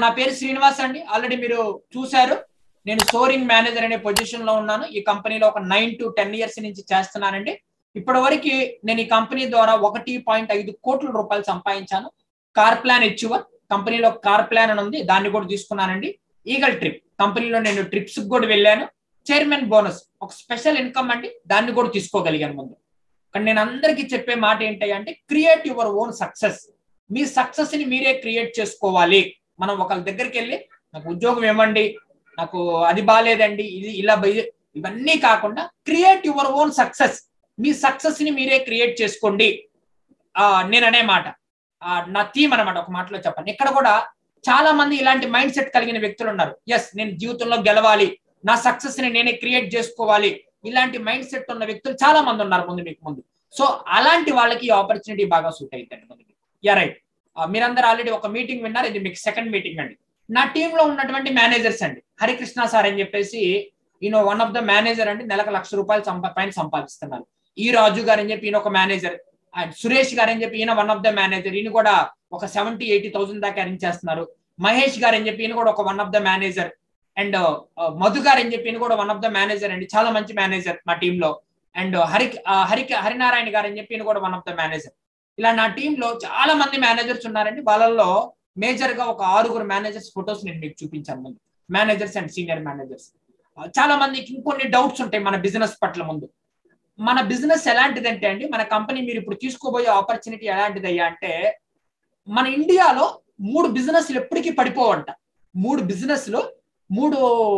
నా పేరు శ్రీనివాస్ అండి ఆల్రెడీ మీరు చూశారు నేను సోరింగ్ మేనేజర్ అనే పొజిషన్ లో ఉన్నాను ఈ కంపెనీలో ఒక నైన్ టు టెన్ ఇయర్స్ నుంచి చేస్తున్నానండి ఇప్పటి వరకు నేను ఈ కంపెనీ ద్వారా ఒకటి పాయింట్ ఐదు కోట్ల రూపాయలు సంపాదించాను కార్ ప్లాన్ ఇచ్చువర్ కంపెనీలో కార్ ప్లాన్ అని ఉంది దాన్ని కూడా తీసుకున్నానండి ఈగల్ ట్రిప్ కంపెనీలో నేను ట్రిప్స్ కూడా వెళ్ళాను చైర్మన్ బోనస్ ఒక స్పెషల్ ఇన్కమ్ అండి దాన్ని కూడా తీసుకోగలిగాను ముందు కానీ నేను అందరికీ చెప్పే మాట ఏంటి అంటే క్రియేట్ యువర్ ఓన్ సక్సెస్ మీ సక్సెస్ ని మీరే క్రియేట్ చేసుకోవాలి మనం ఒకళ్ళ దగ్గరికి వెళ్ళి నాకు ఉద్యోగం ఇవ్వండి నాకు అది బాగాలేదండి ఇది ఇలా బయ- ఇవన్నీ కాకుండా క్రియేట్ యువర్ ఓన్ సక్సెస్ మీ సక్సెస్ ని మీరే క్రియేట్ చేసుకోండి ఆ నేను అనే మాట ఆ, నా థీమ్ అనమాట ఒక మాటలో చెప్పండి ఇక్కడ కూడా చాలా మంది ఇలాంటి మైండ్ సెట్ కలిగిన వ్యక్తులు ఉన్నారు ఎస్ నేను జీవితంలో గెలవాలి నా సక్సెస్ ని నేనే క్రియేట్ చేసుకోవాలి ఇలాంటి మైండ్ సెట్ ఉన్న వ్యక్తులు చాలా మంది ఉన్నారు ముందు మీకు ముందు సో అలాంటి వాళ్ళకి ఈ ఆపర్చునిటీ బాగా సూట్ అవుతుంది ముందు యా రైట్ మీరందరూ ఆల్రెడీ ఒక మీటింగ్ విన్నారు ఇది మీకు సెకండ్ మీటింగ్ అండి నా టీమ్ లో ఉన్నటువంటి మేనేజర్స్ అండి హరికృష్ణ సార్ అని చెప్పేసి ఈయన వన్ ఆఫ్ ద మేనేజర్ అండి నెలకు లక్ష రూపాయలు సంపా పైన సంపాదిస్తున్నారు ఈ రాజు గారు అని చెప్పి ఈయన ఒక మేనేజర్ సురేష్ గారు అని చెప్పి ఈయన వన్ ఆఫ్ ద మేనేజర్ ఈయన కూడా ఒక సెవెంటీ ఎయిటీ థౌసండ్ దాకా అరేంజ్ చేస్తున్నారు మహేష్ గారు అని చెప్పి ఈయన కూడా ఒక one of the manager and Madhu garu అని చెప్పి ఈయన కూడా వన్ ఆఫ్ ద మేనేజర్ అండి చాలా మంచి మేనేజర్ మా టీమ్ లో అండ్ హరి ఆ, హరి హరినారాయణ గారు అని చెప్పి ఈయన కూడా వన్ ఆఫ్ ద మేనేజర్ ఇలా నా టీమ్ లో చాలా మంది మేనేజర్స్ ఉన్నారండి వాళ్ళల్లో మేజర్ గా ఒక ఆరుగురు మేనేజర్స్ ఫొటోస్ నేను మీకు చూపించాను ముందు మేనేజర్స్ అండ్ సీనియర్ మేనేజర్స్ చాలా మందికి ఇంకొన్ని డౌట్స్ ఉంటాయి మన బిజినెస్ పట్ల ముందు మన బిజినెస్ ఎలాంటిదంటే అండి మన కంపెనీ మీరు ఇప్పుడు తీసుకోబోయే ఆపర్చునిటీ ఎలాంటిదయ్యా అంటే మన ఇండియాలో మూడు బిజినెస్లు ఎప్పటికీ పడిపోవంట మూడు బిజినెస్లు మూడు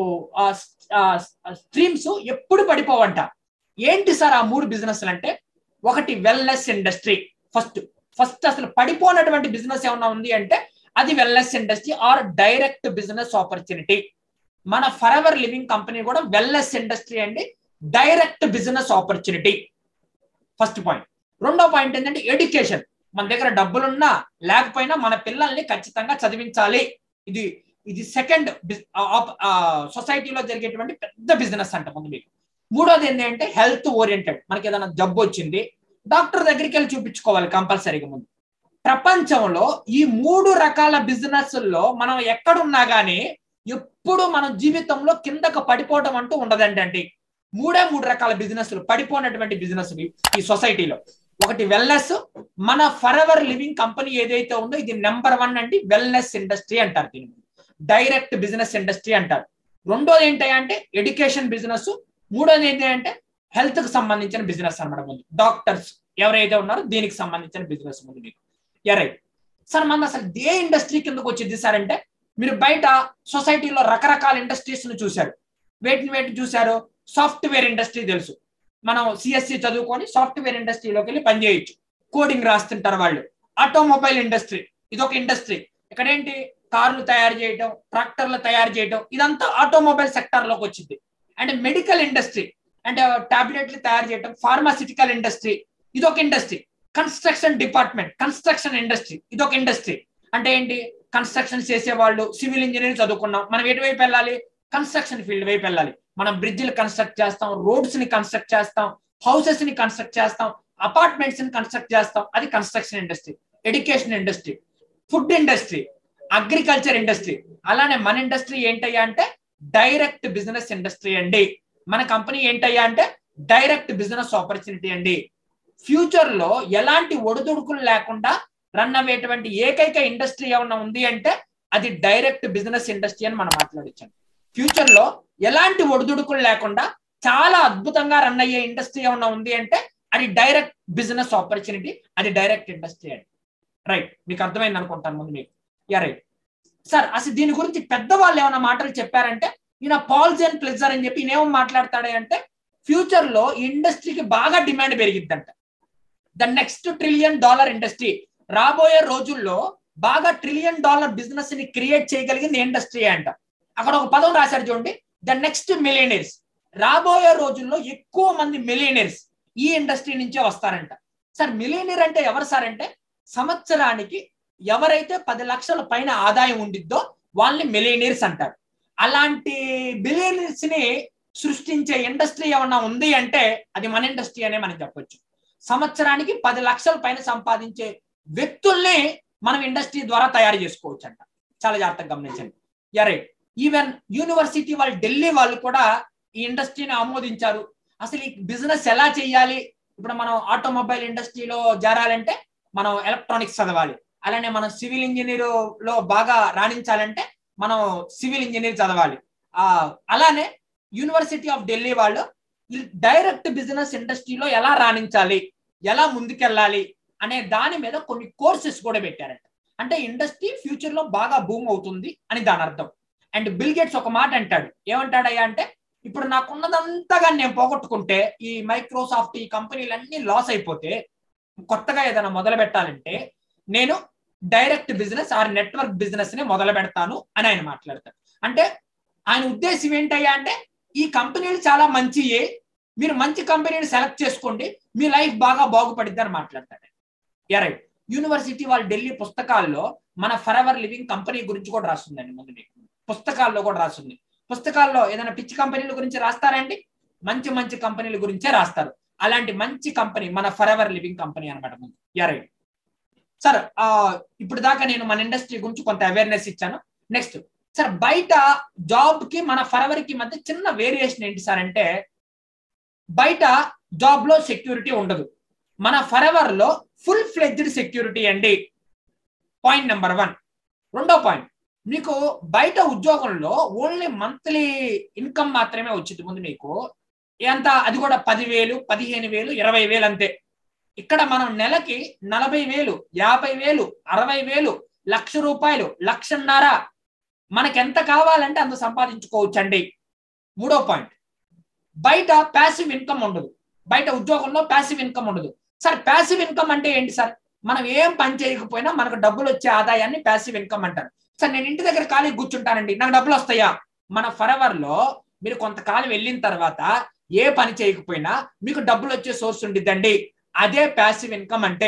స్ట్రీమ్స్ ఎప్పుడు పడిపోవంట ఏంటి సార్ ఆ మూడు బిజినెస్లు అంటే ఒకటి వెల్నెస్ ఇండస్ట్రీ ఫస్ట్ ఫస్ట్ అసలు పడిపోనటువంటి బిజినెస్ ఏమన్నా ఉంది అంటే అది wellness industry or direct business opportunity మన ఫర్ ఎవర్ లివింగ్ కంపెనీ కూడా వెల్నెస్ ఇండస్ట్రీ అండి direct business opportunity first point రెండో పాయింట్ ఏంటంటే ఎడ్యుకేషన్ మన దగ్గర డబ్బులున్నా లేకపోయినా మన పిల్లల్ని ఖచ్చితంగా చదివించాలి ఇది ఇది సెకండ్ సొసైటీలో జరిగేటువంటి పెద్ద బిజినెస్ అంట ముందు మీకు మూడోది ఏంటంటే హెల్త్ ఓరియంటెడ్ మనకి ఏదైనా జబ్బు వచ్చింది డాక్టర్ దగ్గరికి వెళ్ళి చూపించుకోవాలి కంపల్సరీగా ముందు ప్రపంచంలో ఈ మూడు రకాల బిజినెస్ల్లో మనం ఎక్కడున్నా గానీ ఎప్పుడు మన జీవితంలో కిందకు పడిపోవడం అంటూ ఉండదండి అండి మూడే మూడు రకాల బిజినెస్లు పడిపోయినటువంటి బిజినెస్ ఈ సొసైటీలో ఒకటి వెల్నెస్ మన ఫర్ ఎవర్ లివింగ్ కంపెనీ ఏదైతే ఉందో ఇది నెంబర్ వన్ అండి వెల్నెస్ ఇండస్ట్రీ అంటారు దీన్ని డైరెక్ట్ బిజినెస్ ఇండస్ట్రీ అంటారు రెండోది ఏంటి అంటే ఎడ్యుకేషన్ బిజినెస్ మూడోది ఏంటి అంటే హెల్త్ కి సంబంధించిన బిజినెస్ అనమాట ముందు డాక్టర్స్ ఎవరైతే ఉన్నారో దీనికి సంబంధించిన బిజినెస్ ముందు మీకు రైట్ సార్ మన అసలు ఏ ఇండస్ట్రీ కిందకు వచ్చింది సార్ అంటే మీరు బయట సొసైటీలో రకరకాల ఇండస్ట్రీస్ ను చూశారు వేటిని వేటిని చూశారు సాఫ్ట్వేర్ ఇండస్ట్రీ తెలుసు మనం సిఎస్సి చదువుకొని సాఫ్ట్వేర్ ఇండస్ట్రీలోకి వెళ్ళి పనిచేయొచ్చు కోడింగ్ రాస్తుంటారు వాళ్ళు ఆటోమొబైల్ ఇండస్ట్రీ ఇదొక ఇండస్ట్రీ ఇక్కడ ఏంటి కార్లు తయారు చేయటం ట్రాక్టర్లు తయారు చేయటం ఇదంతా ఆటోమొబైల్ సెక్టర్ లోకి వచ్చింది అండ్ మెడికల్ ఇండస్ట్రీ అంటే టాబ్లెట్లు తయారు చేయటం ఫార్మాసిటికల్ ఇండస్ట్రీ ఇదొక industry construction department construction industry ఇదొక ఇండస్ట్రీ అంటే ఏంటి కన్స్ట్రక్షన్ చేసే వాళ్ళు సివిల్ ఇంజనీరింగ్ చదువుకున్నాం మనం ఎటువైపు వెళ్ళాలి కన్స్ట్రక్షన్ ఫీల్డ్ వైపు వెళ్ళాలి మనం బ్రిడ్జిలు కన్స్ట్రక్ట్ చేస్తాం రోడ్స్ ని కన్స్ట్రక్ట్ చేస్తాం హౌసెస్ ని కన్స్ట్రక్ట్ చేస్తాం అపార్ట్మెంట్స్ ని కన్స్ట్రక్ట్ చేస్తాం అది construction industry education industry food industry agriculture industry అలానే మన ఇండస్ట్రీ ఏంటయ్యా అంటే డైరెక్ట్ బిజినెస్ ఇండస్ట్రీ అండి మన కంపెనీ ఏంటయ్యా అంటే డైరెక్ట్ బిజినెస్ ఆపర్చునిటీ అండి ఫ్యూచర్ లో ఎలాంటి ఒడిదుడుకులు లేకుండా రన్ అయ్యేటువంటి ఏకైక ఇండస్ట్రీ ఏమన్నా ఉంది అంటే అది డైరెక్ట్ బిజినెస్ ఇండస్ట్రీ అని మనం మాట్లాడించాం ఫ్యూచర్ లో ఎలాంటి ఒడిదుడుకులు లేకుండా చాలా అద్భుతంగా రన్ అయ్యే ఇండస్ట్రీ ఏమన్నా ఉంది అంటే అది డైరెక్ట్ బిజినెస్ ఆపర్చునిటీ అది డైరెక్ట్ ఇండస్ట్రీ అండి రైట్ మీకు అర్థమైంది అనుకుంటాను ముందు మీకు యా రైట్ సార్ అసలు దీని గురించి పెద్దవాళ్ళు ఏమైనా మాటలు చెప్పారంటే ఈయన పాల్స్ అండ్ ప్లెజర్ అని చెప్పి ఈయన ఏమో మాట్లాడతాడే అంటే ఫ్యూచర్ లో ఈ ఇండస్ట్రీకి బాగా డిమాండ్ పెరిగిద్దంట the next trillion dollar industry రాబోయే రోజుల్లో బాగా ట్రిలియన్ డాలర్ బిజినెస్ ని క్రియేట్ చేయగలిగింది ఇండస్ట్రీ అంట అక్కడ ఒక పదం రాశారు చూడండి ద నెక్స్ట్ మిలియనీర్స్ రాబోయే రోజుల్లో ఎక్కువ మంది మిలియనీర్స్ ఈ ఇండస్ట్రీ నుంచే వస్తారంట సార్ మిలియనీర్ అంటే ఎవరు సార్ అంటే సంవత్సరానికి ఎవరైతే పది లక్షల పైన ఆదాయం ఉండిద్దో వాళ్ళని మిలియనీర్స్ అంటారు అలాంటి బిలియనీర్స్ ని సృష్టించే ఇండస్ట్రీ ఏమన్నా ఉంది అంటే అది మన ఇండస్ట్రీ అనే మనం చెప్పొచ్చు సంవత్సరానికి పది లక్షల పైన సంపాదించే వ్యక్తుల్ని మనం ఇండస్ట్రీ ద్వారా తయారు చేసుకోవచ్చు అంట చాలా జాగ్రత్తగా గమనించండి యరే ఈవెన్ యూనివర్సిటీ వాళ్ళు ఢిల్లీ వాళ్ళు కూడా ఈ ఇండస్ట్రీని ఆమోదించారు అసలు ఈ బిజినెస్ ఎలా చేయాలి ఇప్పుడు మనం ఆటోమొబైల్ ఇండస్ట్రీలో చేరాలంటే మనం ఎలక్ట్రానిక్స్ చదవాలి అలానే మనం సివిల్ ఇంజనీర్ లో బాగా రాణించాలంటే మనం సివిల్ ఇంజనీర్ చదవాలి ఆ అలానే యూనివర్సిటీ ఆఫ్ ఢిల్లీ వాళ్ళు డైరెక్ట్ బిజినెస్ ఇండస్ట్రీలో ఎలా రాణించాలి ఎలా ముందుకెళ్ళాలి అనే దాని మీద కొన్ని కోర్సెస్ కూడా పెట్టారంట అంటే ఇండస్ట్రీ ఫ్యూచర్ లో బాగా బూమ్ అవుతుంది అని దాని అర్థం అండ్ బిల్ గేట్స్ ఒక మాట అంటాడు ఏమంటాడయ్యా అంటే ఇప్పుడు నాకున్నదంతగా నేను పోగొట్టుకుంటే ఈ మైక్రోసాఫ్ట్ ఈ కంపెనీలన్నీ లాస్ అయిపోతే కొత్తగా ఏదైనా మొదలు పెట్టాలంటే నేను direct business or network business ని మొదలు పెడతాను అని ఆయన మాట్లాడతాడు అంటే ఆయన ఉద్దేశం ఏంటయ్యా అంటే ఈ కంపెనీలు చాలా మంచియే మీరు మంచి కంపెనీని సెలెక్ట్ చేసుకోండి మీ లైఫ్ బాగా బాగుపడిద్ది అని మాట్లాడతాడు ఎరై యూనివర్సిటీ వాళ్ళ ఢిల్లీ పుస్తకాల్లో మన ఫర్ ఎవర్ లివింగ్ కంపెనీ గురించి కూడా రాస్తుందండి ముందు మీకు పుస్తకాల్లో కూడా రాస్తుంది పుస్తకాల్లో ఏదైనా పిచ్చి కంపెనీల గురించి రాస్తారండి మంచి మంచి కంపెనీల గురించే రాస్తారు అలాంటి మంచి కంపెనీ మన ఫర్ ఎవర్ లివింగ్ కంపెనీ అనమాట ముందు ఎరై సార్ ఇప్పుడు దాకా నేను మన ఇండస్ట్రీ గురించి కొంత అవేర్నెస్ ఇచ్చాను నెక్స్ట్ సార్ బయట జాబ్ కి మన ఫరవర్ కి మధ్య చిన్న వేరియేషన్ ఏంటి సార్ అంటే బయట జాబ్ లో సెక్యూరిటీ ఉండదు మన ఫరెవర్ లో ఫుల్ ఫ్లెడ్జ్డ్ సెక్యూరిటీ అండి పాయింట్ నెంబర్ వన్ రెండో పాయింట్ మీకు బయట ఉద్యోగంలో ఓన్లీ మంత్లీ ఇన్కమ్ మాత్రమే వచ్చింది ముందు మీకు ఎంత అది కూడా పదివేలు పదిహేను వేలు ఇరవై వేలు అంతే ఇక్కడ మనం నెలకి నలభై వేలు యాభై వేలు అరవై వేలు లక్ష రూపాయలు లక్షన్నర మనకి ఎంత కావాలంటే అంత సంపాదించుకోవచ్చు అండి మూడో పాయింట్ బయట ప్యాసివ్ ఇన్కమ్ ఉండదు బయట ఉద్యోగంలో ప్యాసివ్ ఇన్కమ్ ఉండదు సార్ ప్యాసివ్ ఇన్కమ్ అంటే ఏంటి సార్ మనం ఏం పని చేయకపోయినా మనకు డబ్బులు వచ్చే ఆదాయాన్ని ప్యాసివ్ ఇన్కమ్ అంటారు సార్ నేను ఇంటి దగ్గర ఖాళీ కూర్చుంటానండి నాకు డబ్బులు వస్తాయా మన ఫరెవర్ లో మీరు కొంతకాలం వెళ్ళిన తర్వాత ఏ పని చేయకపోయినా మీకు డబ్బులు వచ్చే సోర్స్ ఉండిద్దండి అదే ప్యాసివ్ ఇన్కమ్ అంటే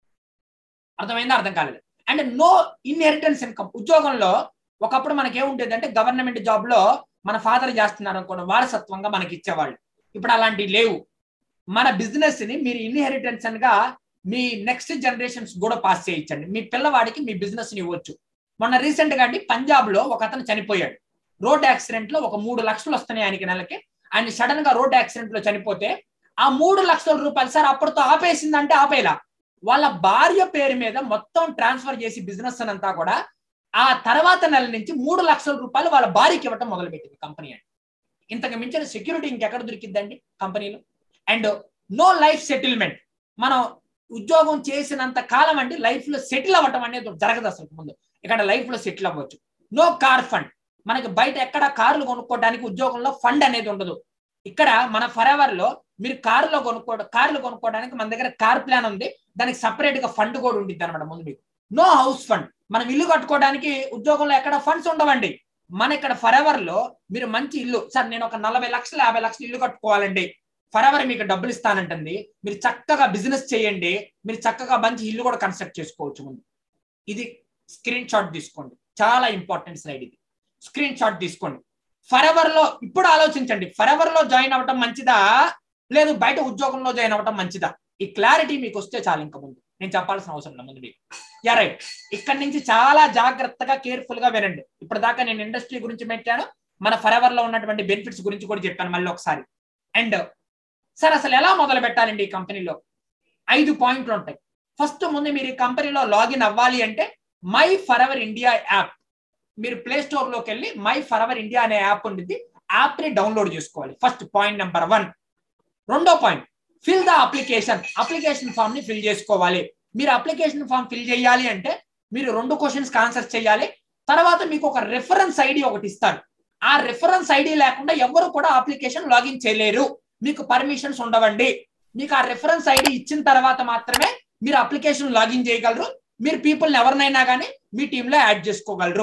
అర్థమైందా అర్థం కాలేదు అండ్ నో ఇన్హెరిటెన్స్ ఇన్కమ్ ఉద్యోగంలో ఒకప్పుడు మనకి ఏముండేది అంటే గవర్నమెంట్ జాబ్ లో మన ఫాదర్ చేస్తున్నారు అనుకోండి వారసత్వంగా మనకి ఇచ్చేవాళ్ళు ఇప్పుడు అలాంటివి లేవు మన బిజినెస్ ని మీరు ఇన్హెరిటెన్స్ గా మీ నెక్స్ట్ జనరేషన్స్ కూడా పాస్ చేయించండి మీ పిల్లవాడికి మీ బిజినెస్ ని ఇవ్వచ్చు మొన్న రీసెంట్ గా అండి పంజాబ్ లో ఒక అతను చనిపోయాడు రోడ్ యాక్సిడెంట్ లో ఒక మూడు లక్షలు వస్తున్నాయి ఆయనకి నెలకి ఆయన సడన్ గా రోడ్ యాక్సిడెంట్ లో చనిపోతే ఆ మూడు లక్షల రూపాయలు సార్ అప్పటితో ఆపేసిందంటే ఆపేలా వాళ్ళ భార్య పేరు మీద మొత్తం ట్రాన్స్ఫర్ చేసి బిజినెస్ అంతా కూడా ఆ తర్వాత నెల నుంచి మూడు లక్షల రూపాయలు వాళ్ళ భార్యకి ఇవ్వటం మొదలుపెట్టింది కంపెనీ అండి ఇంతకు మించిన సెక్యూరిటీ ఇంకెక్కడ దొరికిద్దండి కంపెనీలో అండ్ నో లైఫ్ సెటిల్మెంట్ మనం ఉద్యోగం చేసినంత కాలం అండి లైఫ్ లో సెటిల్ అవ్వటం అనేది జరగదు అసలు ముందు ఇక్కడ లైఫ్ లో సెటిల్ అవ్వచ్చు నో కార్ ఫండ్ మనకి బయట ఎక్కడ కార్లు కొనుక్కోవడానికి ఉద్యోగంలో ఫండ్ అనేది ఉండదు ఇక్కడ మన ఫరెవర్ లో మీరు కారులో కొనుక్కో కార్లు కొనుక్కోవడానికి మన దగ్గర కార్ ప్లాన్ ఉంది దానికి సపరేట్ గా ఫండ్ కూడా ఉండిద్ది అనమాట ముందు మీకు నో హౌస్ ఫండ్ మనం ఇల్లు కట్టుకోవడానికి ఉద్యోగంలో ఎక్కడ ఫండ్స్ ఉండవండి మన ఇక్కడ ఫరెవర్ లో మీరు మంచి ఇల్లు సార్ నేను ఒక నలభై లక్షలు యాభై లక్షలు ఇల్లు కట్టుకోవాలండి ఫరెవర్ మీకు డబ్బులు ఇస్తానంటుంది మీరు చక్కగా బిజినెస్ చేయండి మీరు చక్కగా మంచి ఇల్లు కూడా కన్స్ట్రక్ట్ చేసుకోవచ్చు ముందు ఇది స్క్రీన్ షాట్ తీసుకోండి చాలా ఇంపార్టెంట్ స్లైడ్ ఇది స్క్రీన్ షాట్ తీసుకోండి ఫరెవర్ లో ఇప్పుడు ఆలోచించండి ఫరెవర్ లో జాయిన్ అవ్వటం మంచిదా లేదు బయట ఉద్యోగంలో జాయిన్ అవ్వటం మంచిదా ఈ క్లారిటీ మీకు వస్తే చాలు ఇంకా ముందు నేను చెప్పాల్సిన అవసరం లేదు ముందు మీకు యా రైట్ ఇక్కడ నుంచి చాలా జాగ్రత్తగా కేర్ఫుల్ గా వినండి ఇప్పుడు దాకా నేను ఇండస్ట్రీ గురించి పెట్టాను మన ఫరెవర్ లో ఉన్నటువంటి బెనిఫిట్స్ గురించి కూడా చెప్పాను మళ్ళీ ఒకసారి అండ్ సార్ అసలు ఎలా మొదలు పెట్టాలండి ఈ కంపెనీలో ఐదు పాయింట్లు ఉంటాయి ఫస్ట్ ముందు మీరు ఈ కంపెనీలో లాగిన్ అవ్వాలి అంటే మై ఫరెవర్ ఇండియా యాప్ మీరు ప్లే స్టోర్ లోకి వెళ్ళి మై ఫరెవర్ ఇండియా అనే యాప్ ఉంటుంది యాప్ ని డౌన్లోడ్ చేసుకోవాలి ఫస్ట్ పాయింట్ నెంబర్ వన్ రెండో point fill the application application form ని ఫిల్ చేసుకోవాలి మీరు అప్లికేషన్ ఫామ్ ఫిల్ చేయాలి అంటే మీరు రెండు క్వశ్చన్స్ ఆన్సర్ చేయాలి తర్వాత మీకు ఒక రెఫరెన్స్ ఐడి ఒకటి ఇస్తారు ఆ రెఫరెన్స్ ఐడి లేకుండా ఎవరు కూడా అప్లికేషన్ లాగిన్ చేయలేరు మీకు పర్మిషన్స్ ఉండవండి మీకు ఆ రెఫరెన్స్ ఐడి ఇచ్చిన తర్వాత మాత్రమే మీరు అప్లికేషన్ లాగిన్ చేయగలరు మీరు పీపుల్ని ఎవరినైనా కానీ మీ టీంలో యాడ్ చేసుకోగలరు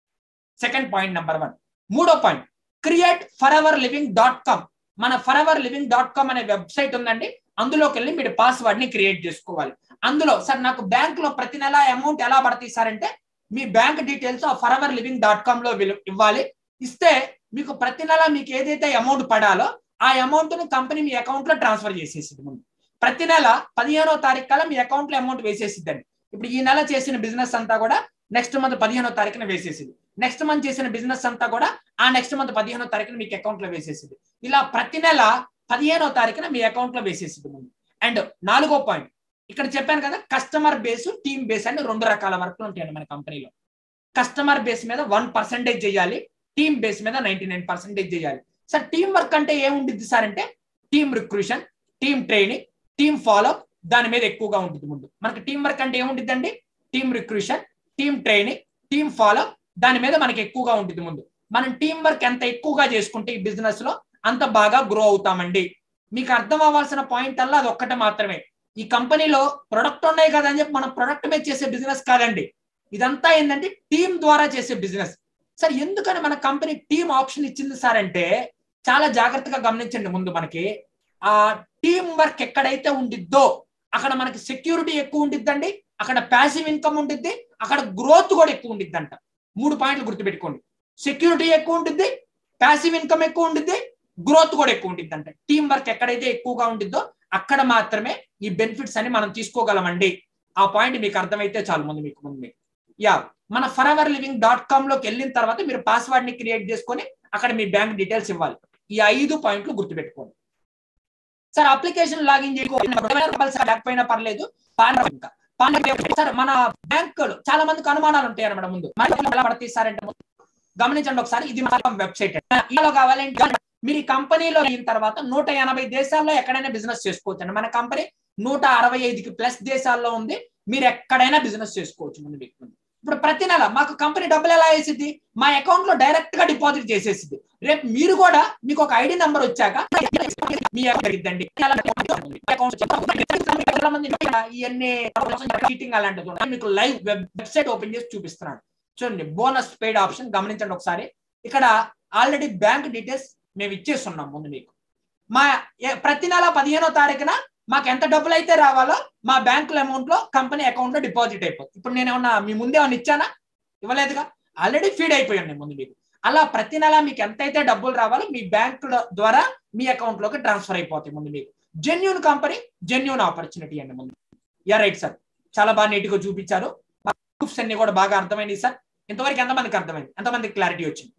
సెకండ్ పాయింట్ నెంబర్ వన్ మూడో point create for ever Living dot com మన for ever Living dot com అనే వెబ్సైట్ ఉందండి అందులోకి వెళ్ళి మీరు పాస్వర్డ్ ని క్రియేట్ చేసుకోవాలి అందులో సార్ నాకు బ్యాంక్ లో ప్రతి నెల అమౌంట్ ఎలా పడతాయి సార్ అంటే మీ బ్యాంక్ డీటెయిల్స్ ఆ for ever Living dot com లో ఇవ్వాలి ఇస్తే మీకు ప్రతి నెల మీకు ఏదైతే అమౌంట్ పడాలో ఆ అమౌంట్ ను కంపెనీ మీ అకౌంట్ లో ట్రాన్స్ఫర్ చేసేసింది ముందు ప్రతి నెల పదిహేనో తారీఖు కల్లా మీ అకౌంట్ లో అమౌంట్ వేసేసిద్దండి ఇప్పుడు ఈ నెల చేసిన బిజినెస్ అంతా కూడా నెక్స్ట్ మంత్ పదిహేనో తారీఖున వేసేసింది నెక్స్ట్ మంత్ చేసిన బిజినెస్ అంతా కూడా ఆ నెక్స్ట్ మంత్ పదిహేనో తారీఖున మీకు అకౌంట్ లో వేసేసింది ఇలా ప్రతి నెల పదిహేనో తారీఖున మీ అకౌంట్ లో వేసేసింది ముందు అండ్ నాలుగో పాయింట్ ఇక్కడ చెప్పాను కదా కస్టమర్ బేస్ టీమ్ బేస్ అని రెండు రకాల వర్క్లు ఉంటాయండి మన కంపెనీలో కస్టమర్ బేస్ మీద వన్ పర్సెంటేజ్ చేయాలి టీమ్ బేస్ మీద నైన్టీ నైన్ పర్సెంటేజ్ చేయాలి సార్ టీం వర్క్ అంటే ఏముంటుంది సార్ అంటే team recruitment team training team follow దాని మీద ఎక్కువగా ఉంటుంది ముందు మనకి టీం వర్క్ అంటే ఏముంటుందండి team recruitment team training team follow దాని మీద మనకి ఎక్కువగా ఉంటుంది ముందు మనం టీం వర్క్ ఎంత ఎక్కువగా చేసుకుంటే ఈ బిజినెస్ లో అంత బాగా గ్రో అవుతామండి మీకు అర్థం అవ్వాల్సిన పాయింట్ అల్లా అది ఒక్కటే మాత్రమే ఈ కంపెనీలో ప్రొడక్ట్ ఉన్నాయి కదా అని చెప్పి మనం ప్రొడక్ట్ మీద చేసే బిజినెస్ కాదండి ఇదంతా ఏంటంటే టీం ద్వారా చేసే బిజినెస్ సార్ ఎందుకని మన కంపెనీ టీం ఆప్షన్ ఇచ్చింది సార్ అంటే చాలా జాగ్రత్తగా గమనించండి ముందు మనకి ఆ టీం వర్క్ ఎక్కడైతే ఉండిద్దో అక్కడ మనకి సెక్యూరిటీ ఎక్కువ ఉండిద్దండి అక్కడ ప్యాసివ్ ఇన్కమ్ ఉండిద్ది అక్కడ గ్రోత్ కూడా ఎక్కువ ఉండిద్దంట మూడు పాయింట్లు గుర్తుపెట్టుకోండి సెక్యూరిటీ ఎక్కువ ఉంటుంది ప్యాసివ్ ఇన్కమ్ ఎక్కువ ఉంటుంది గ్రోత్ కూడా ఎక్కువ ఉంటుంది అంట టీం వర్క్ ఎక్కడైతే ఎక్కువగా ఉంటుందో అక్కడ మాత్రమే ఈ బెనిఫిట్స్ అని మనం తీసుకోగలమండి ఆ పాయింట్ మీకు అర్థమైతే చాలు ముందు మీకు ముందు మీకు యా మన for ever Living dot com లోకి వెళ్ళిన తర్వాత మీరు పాస్వర్డ్ ని క్రియేట్ చేసుకొని అక్కడ మీ బ్యాంక్ డీటెయిల్స్ ఇవ్వాలి ఈ ఐదు పాయింట్లు గుర్తుపెట్టుకోండి సార్ అప్లికేషన్ లాగిన్ లేకపోయినా పర్లేదు పాన్ ఇంకా పాన్ సార్ మన బ్యాంకులు చాలా మందికి అనుమానాలు ఉంటాయి అన్నమాట ముందు మన ఎలా పడతీస్తారంటే గమనించండి ఒకసారి ఇది మన వెబ్సైట్ ఇలా కావాలంటే మీరు ఈ కంపెనీలో అయిన తర్వాత నూట ఎనభై దేశాల్లో ఎక్కడైనా బిజినెస్ చేసుకోవచ్చు మన కంపెనీ నూట అరవై ఐదుకి ప్లస్ దేశాల్లో ఉంది మీరు ఎక్కడైనా బిజినెస్ చేసుకోవచ్చు ముందు మీకు ఇప్పుడు ప్రతి నెల మాకు కంపెనీ డబ్బులు ఎలా వేసిద్ది మా అకౌంట్ లో డైరెక్ట్ గా డిపాజిట్ చేసేసింది రేపు మీరు కూడా మీకు ఒక ఐడి నంబర్ వచ్చాక మీ జరిగిద్దండి చాలా మంది ఇవన్నీ చీటింగ్ అలాంటిది మీకు లైవ్ వెబ్సైట్ ఓపెన్ చేసి చూపిస్తున్నాను చూడండి బోనస్ పెయిడ్ ఆప్షన్ గమనించండి ఒకసారి ఇక్కడ ఆల్రెడీ బ్యాంక్ డీటెయిల్స్ మేము ఇచ్చేస్తున్నాం ముందు మీకు మా ప్రతి నెల పదిహేనో తారీఖున మాకు ఎంత డబ్బులు అయితే రావాలో మా బ్యాంకుల అమౌంట్ లో కంపెనీ అకౌంట్ లో డిపాజిట్ అయిపోతుంది ఇప్పుడు నేను ఏమన్నా మీ ముందే ఏమన్నా ఇచ్చానా ఇవ్వలేదుగా ఆల్రెడీ ఫీడ్ అయిపోయాను ముందు మీకు అలా ప్రతి నెల మీకు ఎంతైతే డబ్బులు రావాలో మీ బ్యాంక్ ద్వారా మీ అకౌంట్ లోకి ట్రాన్స్ఫర్ అయిపోతాయి ముందు మీకు జెన్యున్ కంపెనీ జెన్యున్ ఆపర్చునిటీ అండి ముందు యా రైట్ సార్ చాలా బాగా నీట్ గా చూపించారు ప్రూఫ్స్ అన్ని కూడా బాగా అర్థమైంది సార్ ఇంతవరకు ఎంతమందికి అర్థమైంది ఎంతమందికి క్లారిటీ వచ్చింది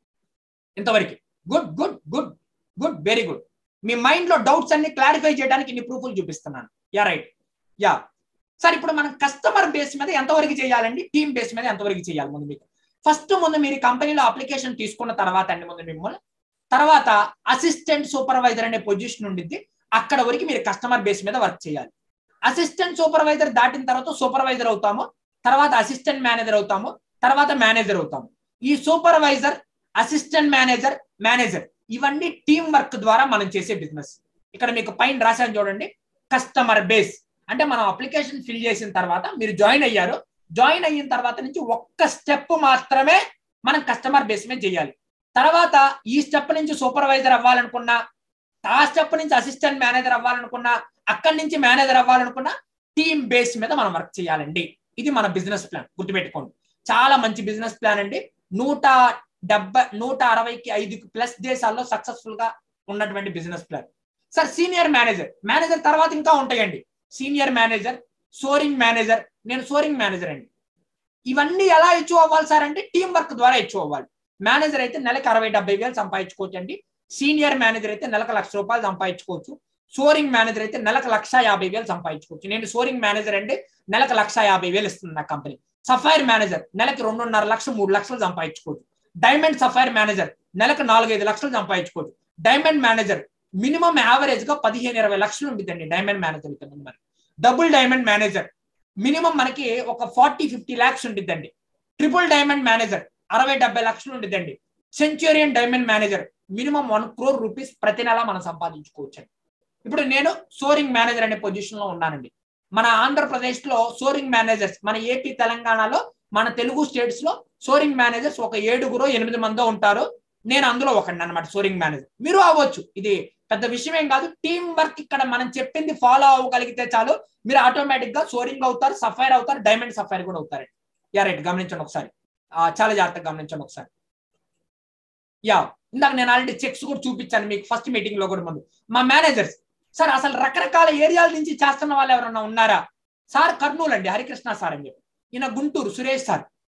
ఇంతవరకు good good good good very good మీ మైండ్ లో డౌట్స్ అన్ని క్లారిఫై చేయడానికి ఇన్ని ప్రూఫ్లు చూపిస్తున్నాను యా రైట్ యా సార్ ఇప్పుడు మనం కస్టమర్ బేస్ మీద ఎంతవరకు చేయాలండి టీమ్ బేస్ మీద ఎంతవరకు చేయాలి ముందు మీకు ఫస్ట్ ముందు మీరు కంపెనీలో అప్లికేషన్ తీసుకున్న తర్వాత అండి ముందు మిమ్మల్ని తర్వాత అసిస్టెంట్ సూపర్వైజర్ అనే పొజిషన్ ఉండిద్ది అక్కడ వరకు మీరు కస్టమర్ బేస్ మీద వర్క్ చేయాలి అసిస్టెంట్ సూపర్వైజర్ దాటిన తర్వాత సూపర్వైజర్ అవుతాము తర్వాత అసిస్టెంట్ మేనేజర్ అవుతాము తర్వాత మేనేజర్ అవుతాము ఈ సూపర్వైజర్ అసిస్టెంట్ మేనేజర్ మేనేజర్ ఇవన్నీ టీం వర్క్ ద్వారా మనం చేసే బిజినెస్ ఇక్కడ మీకు పైన రాశాను చూడండి కస్టమర్ బేస్ అంటే మనం అప్లికేషన్ ఫిల్ చేసిన తర్వాత మీరు జాయిన్ అయ్యారు జాయిన్ అయిన తర్వాత నుంచి ఒక్క స్టెప్ మాత్రమే మనం కస్టమర్ బేస్ మీద చేయాలి తర్వాత ఈ స్టెప్ నుంచి సూపర్వైజర్ అవ్వాలనుకున్నా ఆ స్టెప్ నుంచి అసిస్టెంట్ మేనేజర్ అవ్వాలనుకున్నా అక్కడి నుంచి మేనేజర్ అవ్వాలనుకున్నా టీమ్ బేస్ మీద మనం వర్క్ చేయాలండి ఇది మన బిజినెస్ ప్లాన్ గుర్తుపెట్టుకోండి చాలా మంచి బిజినెస్ ప్లాన్ అండి నూట డెబ్బై నూట అరవైకి ఐదుకి ప్లస్ దేశాల్లో సక్సెస్ఫుల్ గా ఉన్నటువంటి business plan sir senior manager manager తర్వాత ఇంకా ఉంటాయండి సీనియర్ మేనేజర్ సోరింగ్ మేనేజర్ నేను సోరింగ్ మేనేజర్ అండి ఇవన్నీ ఎలా అచీవ్ అవ్వాలి సార్ అంటే టీం వర్క్ ద్వారా అచీవ్ అవ్వాలి మేనేజర్ అయితే నెలకు అరవై డెబ్బై వేలు సంపాదించుకోవచ్చు అండి సీనియర్ మేనేజర్ అయితే నెలకు లక్ష రూపాయలు సంపాదించుకోవచ్చు సోరింగ్ మేనేజర్ అయితే నెలకు లక్ష యాభై వేలు సంపాదించుకోవచ్చు నేను సోరింగ్ మేనేజర్ అంటే నెలకు లక్ష యాభై వేలు ఇస్తుంది నా కంపెనీ సఫైర్ మేనేజర్ నెలకి రెండున్నర లక్షలు మూడు లక్షలు సంపాదించుకోవచ్చు డైమండ్ సఫైర్ మేనేజర్ నెలకు నాలుగైదు లక్షలు సంపాదించుకోవచ్చు డైమండ్ మేనేజర్ మినిమం యావరేజ్ గా పదిహేను ఇరవై లక్షలు ఉంటుందండి డైమండ్ మేనేజర్ మరి డబుల్ డైమండ్ మేనేజర్ మినిమం మనకి ఒక ఫార్టీ ఫిఫ్టీ ల్యాక్స్ ఉంటుందండి ట్రిపుల్ డైమండ్ మేనేజర్ అరవై డెబ్బై లక్షలు ఉంటుందండి centurion diamond manager minimum one crore rupees ప్రతి నెల మనం సంపాదించుకోవచ్చు ఇప్పుడు నేను సోరింగ్ మేనేజర్ అనే పొజిషన్ లో ఉన్నానండి మన ఆంధ్రప్రదేశ్ లో సోరింగ్ మేనేజర్స్ మన ఏపీ తెలంగాణలో మన తెలుగు స్టేట్స్ లో సోరింగ్ మేనేజర్స్ ఒక ఏడుగురో ఎనిమిది మందో ఉంటారు నేను అందులో ఒకటి అనమాట సోరింగ్ మేనేజర్ మీరు అవ్వచ్చు ఇది పెద్ద విషయం ఏం కాదు టీం వర్క్ ఇక్కడ మనం చెప్పింది ఫాలో అవ్వగలిగితే చాలు మీరు ఆటోమేటిక్ గా సోరింగ్ అవుతారు సఫైర్ అవుతారు డైమండ్ సఫైర్ కూడా అవుతారండి యా రైట్ గమనించండి ఒకసారి చాలా జాగ్రత్తగా గమనించండి ఒకసారి యా ఇందాక నేను ఆల్రెడీ చెక్స్ కూడా చూపించాను మీకు ఫస్ట్ మీటింగ్ లో కూడా ముందు మా మేనేజర్స్ సార్ అసలు రకరకాల ఏరియాల నుంచి చేస్తున్న వాళ్ళు ఎవరన్నా ఉన్నారా సార్ కర్నూలు అండి హరికృష్ణ సార్ అని చెప్పి ఈయన గుంటూరు సురేష్ సార్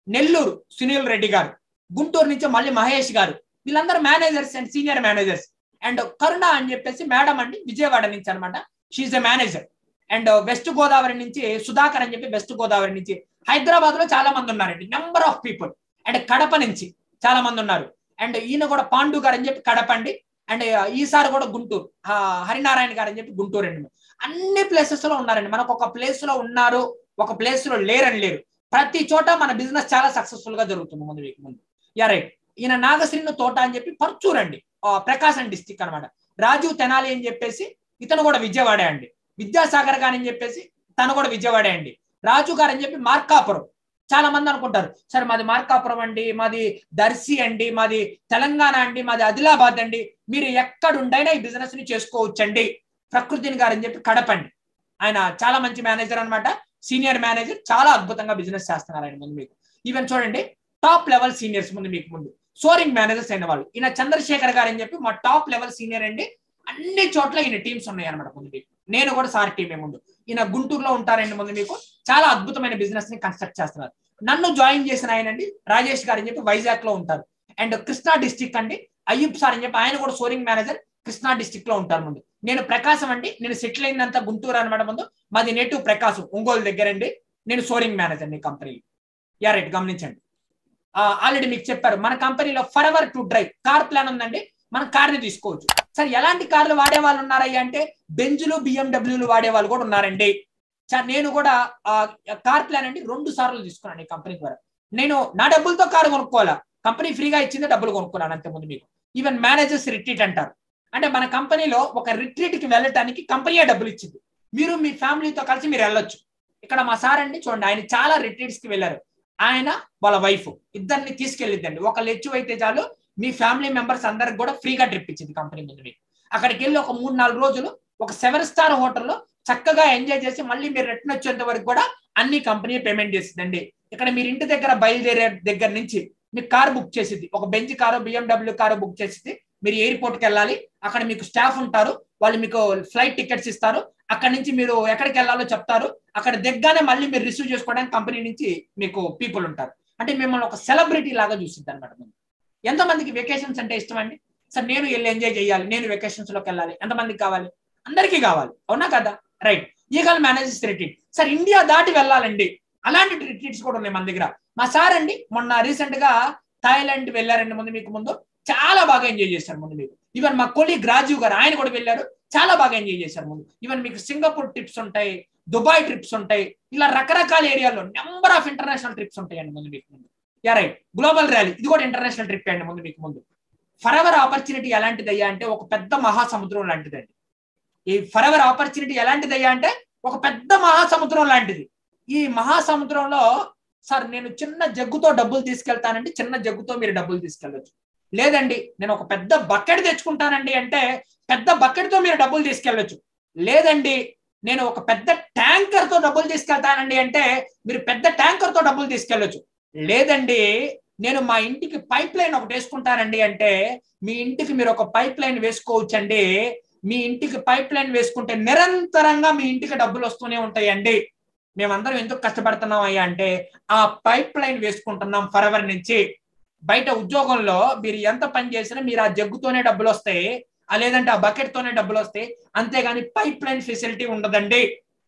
నెల్లూరు సునీల్ రెడ్డి గారు గుంటూరు నుంచి మళ్ళీ మహేష్ గారు వీళ్ళందరూ managers and senior managers and Karuna అని చెప్పేసి మేడం అండి విజయవాడ నుంచి అనమాట షీఈ్ a manager and West Godavari నుంచి సుధాకర్ అని చెప్పి వెస్ట్ గోదావరి నుంచి హైదరాబాద్ లో చాలా మంది ఉన్నారండి number of people and Kadapa నుంచి చాలా మంది ఉన్నారు అండ్ ఈయన కూడా పాండు గారు అని చెప్పి కడప అండి అండ్ ఈసారి కూడా గుంటూరు ఆ, హరినారాయణ గారు అని చెప్పి గుంటూరు అండి అన్ని ప్లేసెస్ లో ఉన్నారండి మనకు ఒక ప్లేస్ లో ఉన్నారు ఒక ప్లేస్ లో లేరని లేరు ప్రతి చోట మన బిజినెస్ చాలా సక్సెస్ఫుల్ గా జరుగుతుంది ముందు వీక్ ముందు యా రైట్ ఈయన నాగశ్రీను తోట అని చెప్పి పర్చూర్ అండి ఆ, ప్రకాశం డిస్టిక్ అన్నమాట రాజీవ్ తెనాలి అని చెప్పేసి ఇతను కూడా విజయవాడే అండి విద్యాసాగర్ గారు అని చెప్పేసి తను కూడా విజయవాడే అండి రాజు గారు అని చెప్పి మార్కాపురం చాలా మంది అనుకుంటారు సార్ మాది మార్కాపురం అండి మాది దర్శి అండి మాది తెలంగాణ అండి మాది ఆదిలాబాద్ అండి మీరు ఎక్కడుండైనా ఈ బిజినెస్ ని చేసుకోవచ్చండి ప్రకృతిని గారు అని చెప్పి కడపండి ఆయన చాలా మంచి మేనేజర్ అన్నమాట సీనియర్ మేనేజర్ చాలా అద్భుతంగా బిజినెస్ చేస్తున్నారు ఆయన ముందు మీకు ఈవెన్ చూడండి టాప్ లెవెల్ సీనియర్స్ ముందు మీకు ముందు సోరింగ్ మేనేజర్స్ అయిన వాళ్ళు ఈయన చంద్రశేఖర్ గారు అని చెప్పి మా టాప్ లెవెల్ సీనియర్ అండి అన్ని చోట్ల ఈయన టీమ్స్ ఉన్నాయి అనమాట ముందు మీకు నేను కూడా సార్ టీమే ముందు ఈయన గుంటూరులో ఉంటారండి ముందు మీకు చాలా అద్భుతమైన బిజినెస్ ని కన్స్ట్రక్ట్ చేస్తున్నారు నన్ను జాయిన్ చేసిన ఆయన అండి రాజేష్ గారు అని చెప్పి వైజాగ్ లో ఉంటారు అండ్ కృష్ణా డిస్టిక్ అండి అయ్యూబ్ సార్ అని చెప్పి ఆయన కూడా సోరింగ్ మేనేజర్ కృష్ణా డిస్టిక్ లో ఉంటారు ముందు నేను ప్రకాశం అండి నేను సెటిల్ అయినంత గుంటూరు అనమాట ముందు మాది నేటివ్ ప్రకాశం ఒంగోలు దగ్గర అండి నేను సోరింగ్ మేనేజర్ నీ కంపెనీలో యా రైట్ గమనించండి ఆల్రెడీ మీకు చెప్పారు మన కంపెనీలో for ever to drive car plan ఉందండి మనం కార్ ని తీసుకోవచ్చు సార్ ఎలాంటి కార్లు వాడే వాళ్ళు ఉన్నారయ్యా అంటే బెంజులు బిఎండబ్ల్యూలు వాడే వాళ్ళు కూడా ఉన్నారండి సార్ నేను కూడా ఆ కార్ ప్లాన్ అండి రెండు సార్లు తీసుకున్నాను ఈ కంపెనీ ద్వారా నేను నా డబ్బులతో కారు కొనుక్కోవాలా కంపెనీ ఫ్రీగా ఇచ్చింది డబ్బులు కొనుక్కున్నాను అంతే ముందు మీకు ఈవెన్ మేనేజర్స్ రిట్రీట్ అంటారు అంటే మన కంపెనీలో ఒక రిట్రీట్ కి వెళ్ళటానికి కంపెనీయే డబ్బులు ఇచ్చింది మీరు మీ ఫ్యామిలీతో కలిసి మీరు వెళ్ళొచ్చు ఇక్కడ మా సార్ అండి చూడండి ఆయన చాలా రిట్రీట్స్ కి వెళ్ళారు ఆయన వాళ్ళ వైఫ్ ఇద్దరిని తీసుకెళ్ళిద్దండి ఒకళ్ళు హెచ్చు అయితే చాలు మీ ఫ్యామిలీ మెంబర్స్ అందరికి కూడా ఫ్రీగా ట్రిప్ ఇచ్చింది కంపెనీ ముందు మీకు అక్కడికి వెళ్ళి ఒక మూడు నాలుగు రోజులు ఒక సెవెన్ స్టార్ హోటల్లో చక్కగా ఎంజాయ్ చేసి మళ్ళీ మీరు రిటర్న్ వచ్చేంత వరకు కూడా అన్ని కంపెనీ పేమెంట్ చేసిందండి ఇక్కడ మీరు ఇంటి దగ్గర బయలుదేరే దగ్గర నుంచి మీకు కారు బుక్ చేసింది ఒక Benz car BMW car book చేసింది మీరు ఎయిర్పోర్ట్కి వెళ్ళాలి అక్కడ మీకు స్టాఫ్ ఉంటారు వాళ్ళు మీకు ఫ్లైట్ టికెట్స్ ఇస్తారు అక్కడ నుంచి మీరు ఎక్కడికి వెళ్ళాలో చెప్తారు అక్కడ దిగ్గానే మళ్ళీ మీరు రిసీవ్ చేసుకోవడానికి కంపెనీ నుంచి మీకు పీపుల్ ఉంటారు అంటే మిమ్మల్ని ఒక సెలబ్రిటీ లాగా చూసింది అనమాట ఎంతమందికి వెకేషన్స్ అంటే ఇష్టం అండి సార్ నేను వెళ్ళి ఎంజాయ్ చేయాలి నేను వెకేషన్స్ లోకి వెళ్ళాలి ఎంతమందికి కావాలి అందరికీ కావాలి అవునా కదా right eagle managers retreat sir India దాటి వెళ్ళాలండి అలాంటి రిట్రీట్స్ కూడా ఉన్నాయి మన దగ్గర మా సార్ అండి మొన్న రీసెంట్ గా థాయిలాండ్ వెళ్ళారండి ముందు మీకు ముందు చాలా బాగా ఎంజాయ్ చేశారు ముందు మీకు ఈవెన్ మా కొలీగ్ రాజీవ్ గారు ఆయన కూడా వెళ్ళారు చాలా బాగా ఎంజాయ్ చేశారు ముందు ఈవెన్ మీకు సింగపూర్ ట్రిప్స్ ఉంటాయి దుబాయ్ ట్రిప్స్ ఉంటాయి ఇలా రకరకాల ఏరియాలో నెంబర్ ఆఫ్ ఇంటర్నేషనల్ ట్రిప్స్ ఉంటాయండి ముందు మీకు ముందు యా రైట్ గ్లోబల్ ర్యాలీ ఇది కూడా ఇంటర్నేషనల్ ట్రిప్ అండి ముందు మీకు ముందు ఫరెవర్ ఆపర్చునిటీ ఎలాంటిది అయ్యా అంటే ఒక పెద్ద మహాసముద్రం లాంటిదండి ఈ ఫరెవర్ ఆపర్చునిటీ ఎలాంటిది అయ్యా అంటే ఒక పెద్ద మహాసముద్రం లాంటిది ఈ మహాసముద్రంలో సార్ నేను చిన్న జగ్గుతో డబ్బులు తీసుకెళ్తానండి చిన్న జగ్గుతో మీరు డబ్బులు తీసుకెళ్ళచ్చు లేదండి నేను ఒక పెద్ద బకెట్ తెచ్చుకుంటానండి అంటే పెద్ద బకెట్ తో మీరు డబ్బులు తీసుకెళ్ళచ్చు లేదండి నేను ఒక పెద్ద ట్యాంకర్ తో డబ్బులు తీసుకెళ్తానండి అంటే మీరు పెద్ద ట్యాంకర్ తో డబ్బులు తీసుకెళ్ళచ్చు లేదండి నేను మా ఇంటికి పైప్ లైన్ ఒకటి వేసుకుంటానండి అంటే మీ ఇంటికి మీరు ఒక పైప్ లైన్ వేసుకోవచ్చండి మీ ఇంటికి పైప్ లైన్ వేసుకుంటే నిరంతరంగా మీ ఇంటికి డబ్బులు వస్తూనే ఉంటాయండి మేమందరం ఎందుకు కష్టపడుతున్నాం అయ్యా అంటే ఆ పైప్ లైన్ వేసుకుంటున్నాం ఫరెవర్ నుంచి బయట ఉద్యోగంలో మీరు ఎంత పని చేసినా మీరు ఆ జగ్గుతోనే డబ్బులు వస్తాయి ఆ లేదంటే ఆ బకెట్ తోనే డబ్బులు వస్తాయి అంతేగాని పైప్ లైన్ ఫెసిలిటీ ఉండదండి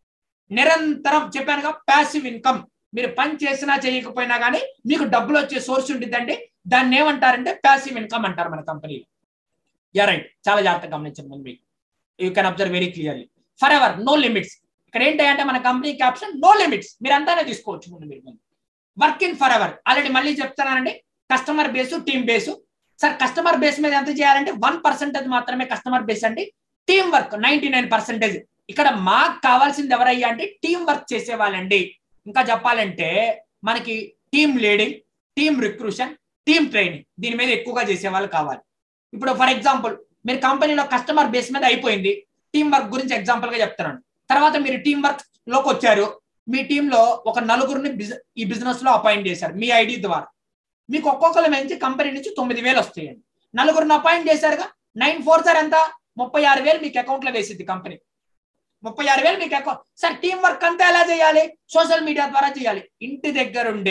నిరంతరం చెప్పానుగా ప్యాసివ్ ఇన్కమ్ మీరు పని చేసినా చేయకపోయినా కానీ మీకు డబ్బులు వచ్చే సోర్స్ ఉండిద్దండి దాన్ని ఏమంటారంటే ప్యాసివ్ ఇన్కమ్ అంటారు మన కంపెనీలో యా రైట్ చాలా జాగ్రత్తగా గమనించండి ముందు మీకు you can observe very clearly Forever no limits ఇక్కడ ఏంటంటే మన కంపెనీ క్యాప్షన్ నో లిమిట్స్ మీరు అంతానే తీసుకోవచ్చు ముందు మీరు ముందు work in forever already మళ్ళీ చెప్తున్నానండి customer base team base sir customer base మీద ఎంత చేయాలంటే వన్ పర్సెంటేజ్ మాత్రమే కస్టమర్ బేస్ అండి team work ninety nine percentage ఇక్కడ మాకు కావాల్సింది ఎవరయ్యా అంటే టీం వర్క్ చేసే వాళ్ళండి ఇంకా చెప్పాలంటే మనకి team leading team recruitment team training దీని మీద ఎక్కువగా చేసే వాళ్ళు కావాలి ఇప్పుడు ఫర్ ఎగ్జాంపుల్ మీరు కంపెనీలో కస్టమర్ బేస్ మీద అయిపోయింది టీం వర్క్ గురించి ఎగ్జాంపుల్ గా చెప్తున్నాను తర్వాత మీరు టీం వర్క్ లోకి వచ్చారు మీ టీంలో ఒక నలుగురిని ఈ బిజినెస్ లో అపాయింట్ చేశారు మీ ఐడి ద్వారా మీకు ఒక్కొక్కరు మంచి కంపెనీ నుంచి తొమ్మిది వేలు వస్తాయండి నలుగురిని అపాయింట్ చేశారుగా నైన్ ఫోర్ సార్ ఎంత ముప్పై ఆరు వేలు మీకు అకౌంట్ లో వేసింది కంపెనీ ముప్పై ఆరు వేలు మీకు అకౌంట్ సార్ టీం వర్క్ అంతా ఎలా చేయాలి సోషల్ మీడియా ద్వారా చేయాలి ఇంటి దగ్గరుండి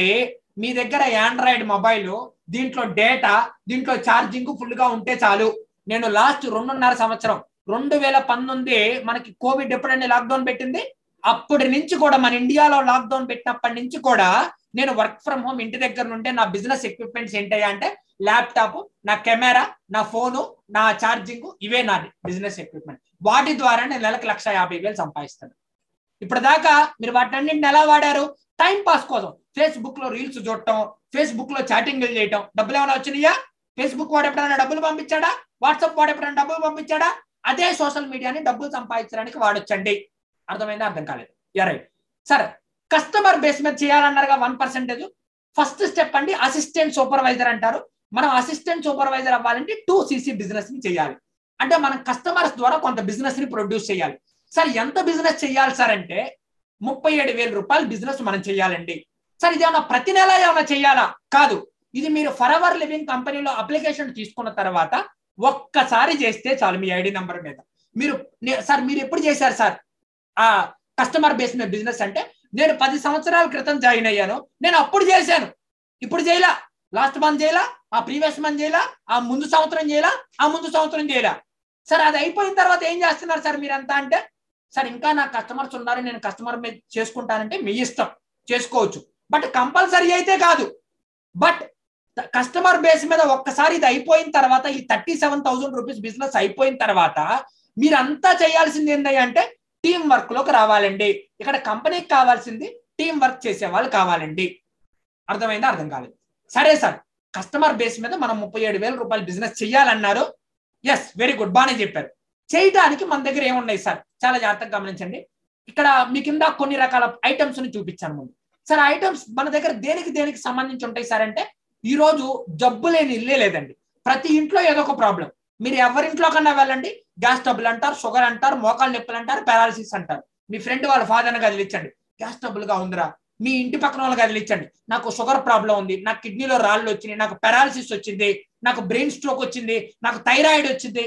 మీ దగ్గర ఆండ్రాయిడ్ మొబైల్ దీంట్లో డేటా దీంట్లో ఛార్జింగ్ ఫుల్ గా ఉంటే చాలు నేను లాస్ట్ రెండున్నర సంవత్సరం రెండు వేల పంతొమ్మిది మనకి కోవిడ్ ఎప్పుడంటే లాక్డౌన్ పెట్టింది అప్పటి నుంచి కూడా మన ఇండియాలో లాక్డౌన్ పెట్టినప్పటి నుంచి కూడా నేను వర్క్ ఫ్రమ్ హోమ్ ఇంటి దగ్గర నుండే నా బిజినెస్ ఎక్విప్మెంట్స్ ఏంటయ్యా అంటే ల్యాప్టాప్ నా కెమెరా నా ఫోను నా ఛార్జింగ్ ఇవే నా బిజినెస్ ఎక్విప్మెంట్ వాటి ద్వారా నేను నెలకు లక్ష యాభై వేలు సంపాదిస్తాను ఇప్పుడు దాకా మీరు వాటన్నింటిని ఎలా వాడారు టైం పాస్ కోసం ఫేస్బుక్ లో రీల్స్ చూడటం ఫేస్బుక్ లో చాటింగ్ చేయటం డబ్బులు ఏమైనా వచ్చినాయా ఫేస్బుక్ వాడు ఎప్పుడైనా డబ్బులు పంపించాడా వాట్సాప్ వాడు ఎప్పుడైనా డబ్బులు పంపించాడా అదే సోషల్ మీడియాని డబ్బులు సంపాదించడానికి వాడొచ్చండి అర్థమైందా అర్థం కాలేదు ఎరై సరే కస్టమర్ బేస్ మీద చేయాలన్నారుగా వన్ పర్సెంటేజ్ ఫస్ట్ స్టెప్ అండి అసిస్టెంట్ సూపర్వైజర్ అంటారు మనం అసిస్టెంట్ సూపర్వైజర్ అవ్వాలంటే టూ సీసీ బిజినెస్ ని చేయాలి అంటే మనం కస్టమర్స్ ద్వారా కొంత బిజినెస్ ని ప్రొడ్యూస్ చేయాలి సార్ ఎంత బిజినెస్ చేయాలి సార్ అంటే ముప్పై ఏడు వేల రూపాయల బిజినెస్ మనం చేయాలండి సార్ ఇది ఏమన్నా ప్రతి నెల ఏమైనా చేయాలా కాదు ఇది మీరు ఫర్ ఎవర్ లివింగ్ కంపెనీలో అప్లికేషన్ తీసుకున్న తర్వాత ఒక్కసారి చేస్తే చాలు మీ ఐడి నంబర్ మీద మీరు సార్ మీరు ఎప్పుడు చేశారు సార్ ఆ కస్టమర్ బేస్ మీద బిజినెస్ అంటే నేను పది సంవత్సరాల క్రితం జాయిన్ అయ్యాను నేను అప్పుడు చేశాను ఇప్పుడు చేయలా లాస్ట్ మంత్ చేయలా ఆ ప్రీవియస్ మంత్ చేయలా ఆ ముందు సంవత్సరం చేయలా ఆ ముందు సంవత్సరం చేయలా సార్ అది అయిపోయిన తర్వాత ఏం చేస్తున్నారు సార్ మీరంతా అంటే సార్ ఇంకా నా కస్టమర్స్ ఉన్నారు నేను కస్టమర్ మీద చేసుకుంటానంటే మీ ఇష్టం చేసుకోవచ్చు బట్ కంపల్సరీ అయితే కాదు బట్ కస్టమర్ బేస్ మీద ఒక్కసారి ఇది అయిపోయిన తర్వాత ఈ thirty seven thousand rupees business అయిపోయిన తర్వాత మీరంతా చేయాల్సింది ఏంటంటే అంటే టీం వర్క్ లోకి రావాలండి ఇక్కడ కంపెనీకి కావాల్సింది టీం వర్క్ చేసే వాళ్ళు కావాలండి అర్థమైందా అర్థం కాలేదు సరే సార్ కస్టమర్ బేస్ మీద మనం ముప్పై ఏడు వేల రూపాయలు బిజినెస్ చేయాలన్నారు ఎస్ వెరీ గుడ్ బాగానే చెప్పారు చేయడానికి మన దగ్గర ఏమున్నాయి సార్ చాలా జాగ్రత్తగా గమనించండి ఇక్కడ మీ కింద కొన్ని రకాల ఐటమ్స్ ని చూపించాను ముందు సార్ ఐటమ్స్ మన దగ్గర దేనికి దేనికి సంబంధించి ఉంటాయి సార్ అంటే ఈ రోజు జబ్బు లేని ఇల్లే లేదండి ప్రతి ఇంట్లో ఏదో ఒక ప్రాబ్లం మీరు ఎవరింట్లో కన్నా వెళ్ళండి గ్యాస్ ట్రబుల్ అంటారు షుగర్ అంటారు మోకాలు నొప్పులు అంటారు పారాలసిస్ అంటారు మీ ఫ్రెండ్ వాళ్ళ ఫాదర్ని కదిలించండి గ్యాస్ ట్రబుల్ గా ఉందిరా మీ ఇంటి పక్కన వాళ్ళకి కదిలించండి నాకు షుగర్ ప్రాబ్లం ఉంది నాకు కిడ్నీలో రాళ్ళు వచ్చినాయి నాకు పారాలసిస్ వచ్చింది నాకు బ్రెయిన్ స్ట్రోక్ వచ్చింది నాకు థైరాయిడ్ వచ్చింది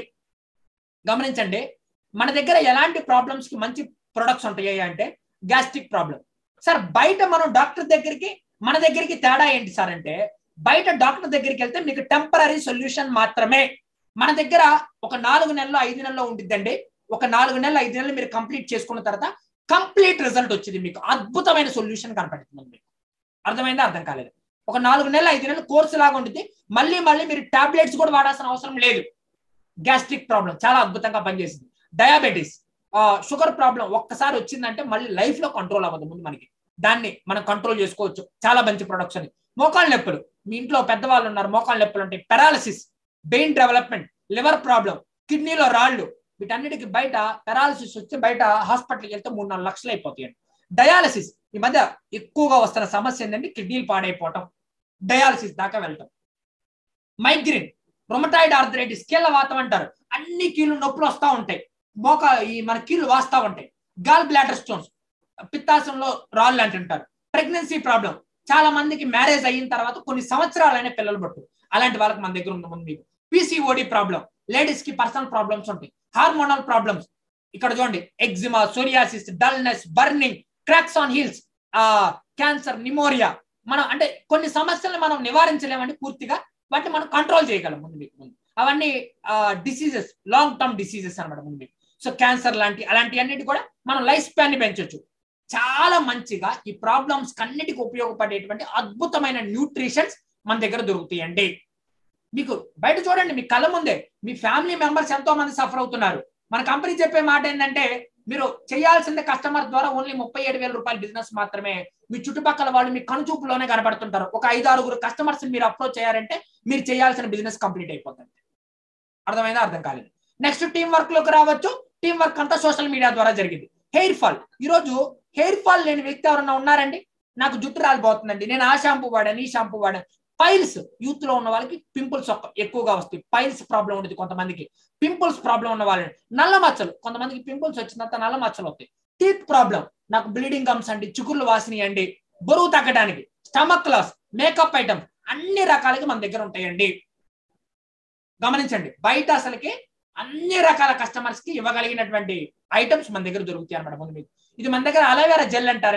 గమనించండి మన దగ్గర ఎలాంటి ప్రాబ్లమ్స్ కి మంచి ప్రొడక్ట్స్ ఉంటాయి అంటే గ్యాస్ట్రిక్ ప్రాబ్లం సార్ బయట మనం డాక్టర్ దగ్గరికి మన దగ్గరికి తేడా ఏంటి సార్ అంటే బయట డాక్టర్ దగ్గరికి వెళ్తే మీకు టెంపరీ సొల్యూషన్ మాత్రమే మన దగ్గర ఒక నాలుగు నెలలు ఐదు నెలల్లో ఉండిద్దండి ఒక నాలుగు నెలలు ఐదు నెలలు మీరు కంప్లీట్ చేసుకున్న తర్వాత కంప్లీట్ రిజల్ట్ వచ్చింది మీకు అద్భుతమైన సొల్యూషన్ కనపడుతుంది మీకు అర్థమైందా అర్థం కాలేదు ఒక నాలుగు నెలలు ఐదు నెలలు కోర్సు లాగా ఉంటుంది మళ్ళీ మళ్ళీ మీరు టాబ్లెట్స్ కూడా వాడాల్సిన అవసరం లేదు గ్యాస్ట్రిక్ ప్రాబ్లం చాలా అద్భుతంగా పనిచేసింది డయాబెటీస్ షుగర్ ప్రాబ్లం ఒక్కసారి వచ్చిందంటే మళ్ళీ లైఫ్ లో కంట్రోల్ అవ్వదు ముందు మనకి దాన్ని మనం కంట్రోల్ చేసుకోవచ్చు చాలా మంచి ప్రొడక్ట్స్ అని మోకాళ్ళ నొప్పులు మీ ఇంట్లో పెద్దవాళ్ళు ఉన్నారు మోకాళ్ళ నొప్పులు ఉంటాయి paralysis brain development liver problem కిడ్నీలో రాళ్ళు వీటన్నిటికి బయట పెరాలసిస్ వచ్చి బయట హాస్పిటల్కి వెళ్తే మూడు నాలుగు లక్షలు అయిపోతాయండి డయాలసిస్ ఈ మధ్య ఎక్కువగా వస్తున్న సమస్య ఏంటంటే కిడ్నీలు పాడైపోవటం డయాలసిస్ దాకా వెళ్ళటం మైగ్రేన్ రొమటాయిడ్ ఆర్థరైటిస్ కీళ్ళ వాతం అంటారు అన్ని కీళ్ళు నొప్పులు వస్తూ ఉంటాయి మోక ఈ మన కీళ్ళు వాస్తూ ఉంటాయి గాల్ బ్లాడర్ స్టోన్స్ పిత్తాశంలో రాళ్ళు అంటుంటారు ప్రెగ్నెన్సీ ప్రాబ్లం చాలా మందికి మ్యారేజ్ అయిన తర్వాత కొన్ని సంవత్సరాలైన పిల్లలు పట్టు అలాంటి వాళ్ళకి మన దగ్గర ఉంది ముందు మీకు పీసీఓడి ప్రాబ్లం లేడీస్ కి పర్సనల్ ప్రాబ్లమ్స్ ఉంటాయి హార్మోనల్ ప్రాబ్లమ్స్ ఇక్కడ చూడండి eczema psoriasis dullness burning cracks on heels ఆ క్యాన్సర్ నిమోరియా మనం అంటే కొన్ని సమస్యలను మనం నివారించలేమండి పూర్తిగా వాటిని మనం కంట్రోల్ చేయగలం ముందు మీకు ముందు అవన్నీ డిసీజెస్ లాంగ్ టర్మ్ డిసీజెస్ అనమాట ముందు మీకు సో క్యాన్సర్ లాంటి అలాంటి అన్నిటి కూడా మనం లైఫ్ స్పాన్ ని పెంచవచ్చు చాలా మంచిగా ఈ ప్రాబ్లమ్స్ అన్నిటికి ఉపయోగపడేటువంటి అద్భుతమైన న్యూట్రిషన్స్ మన దగ్గర దొరుకుతాయండి మీకు బయట చూడండి మీ కళ్ళ ముందే మీ ఫ్యామిలీ మెంబర్స్ ఎంతో మంది సఫర్ అవుతున్నారు మన కంపెనీ చెప్పే మాట ఏంటంటే మీరు చేయాల్సిందే కస్టమర్ ద్వారా ఓన్లీ ముప్పై ఏడు వేల రూపాయల బిజినెస్ మాత్రమే మీ చుట్టుపక్కల వాళ్ళు మీ కనుచూపులోనే కనబడుతుంటారు ఒక ఐదు ఆరుగురు కస్టమర్స్ మీరు అప్రోచ్ చేయాలంటే మీరు చేయాల్సిన బిజినెస్ కంప్లీట్ అయిపోతుంది అర్థమైందా అర్థం కాలేదు నెక్స్ట్ టీం వర్క్ లోకి రావచ్చు టీం వర్క్ అంతా సోషల్ మీడియా ద్వారా జరిగింది హెయిర్ ఫాల్ ఈ రోజు హెయిర్ ఫాల్ లేని వ్యక్తి ఎవరన్నా ఉన్నారండి నాకు జుట్టు రాలిపోతుందండి నేను ఆ షాంపూ వాడాను ఈ షాంపూ వాడాను పైల్స్ యూత్ లో ఉన్న వాళ్ళకి పింపుల్స్ ఎక్కువగా వస్తాయి పైల్స్ ప్రాబ్లం ఉంటుంది కొంతమందికి పింపుల్స్ ప్రాబ్లం ఉన్న వాళ్ళని నల్ల మచ్చలు కొంతమందికి పింపుల్స్ వచ్చిన తర్వాత నల్ల మచ్చలు వస్తాయి టీత్ ప్రాబ్లం నాకు బ్లీడింగ్ గమ్స్ అండి చిగుర్లు వాసిని అండి బరువు తగ్గడానికి స్టమక్ లాస్ మేకప్ ఐటమ్స్ అన్ని రకాలకి మన దగ్గర ఉంటాయండి గమనించండి బయట అసలుకి అన్ని రకాల కస్టమర్స్ కి ఇవ్వగలిగినటువంటి ఐటమ్స్ మన దగ్గర దొరుకుతాయి అనమాట ముందు మీకు ఇది మన దగ్గర అలోవేరా జెల్ అంటారండి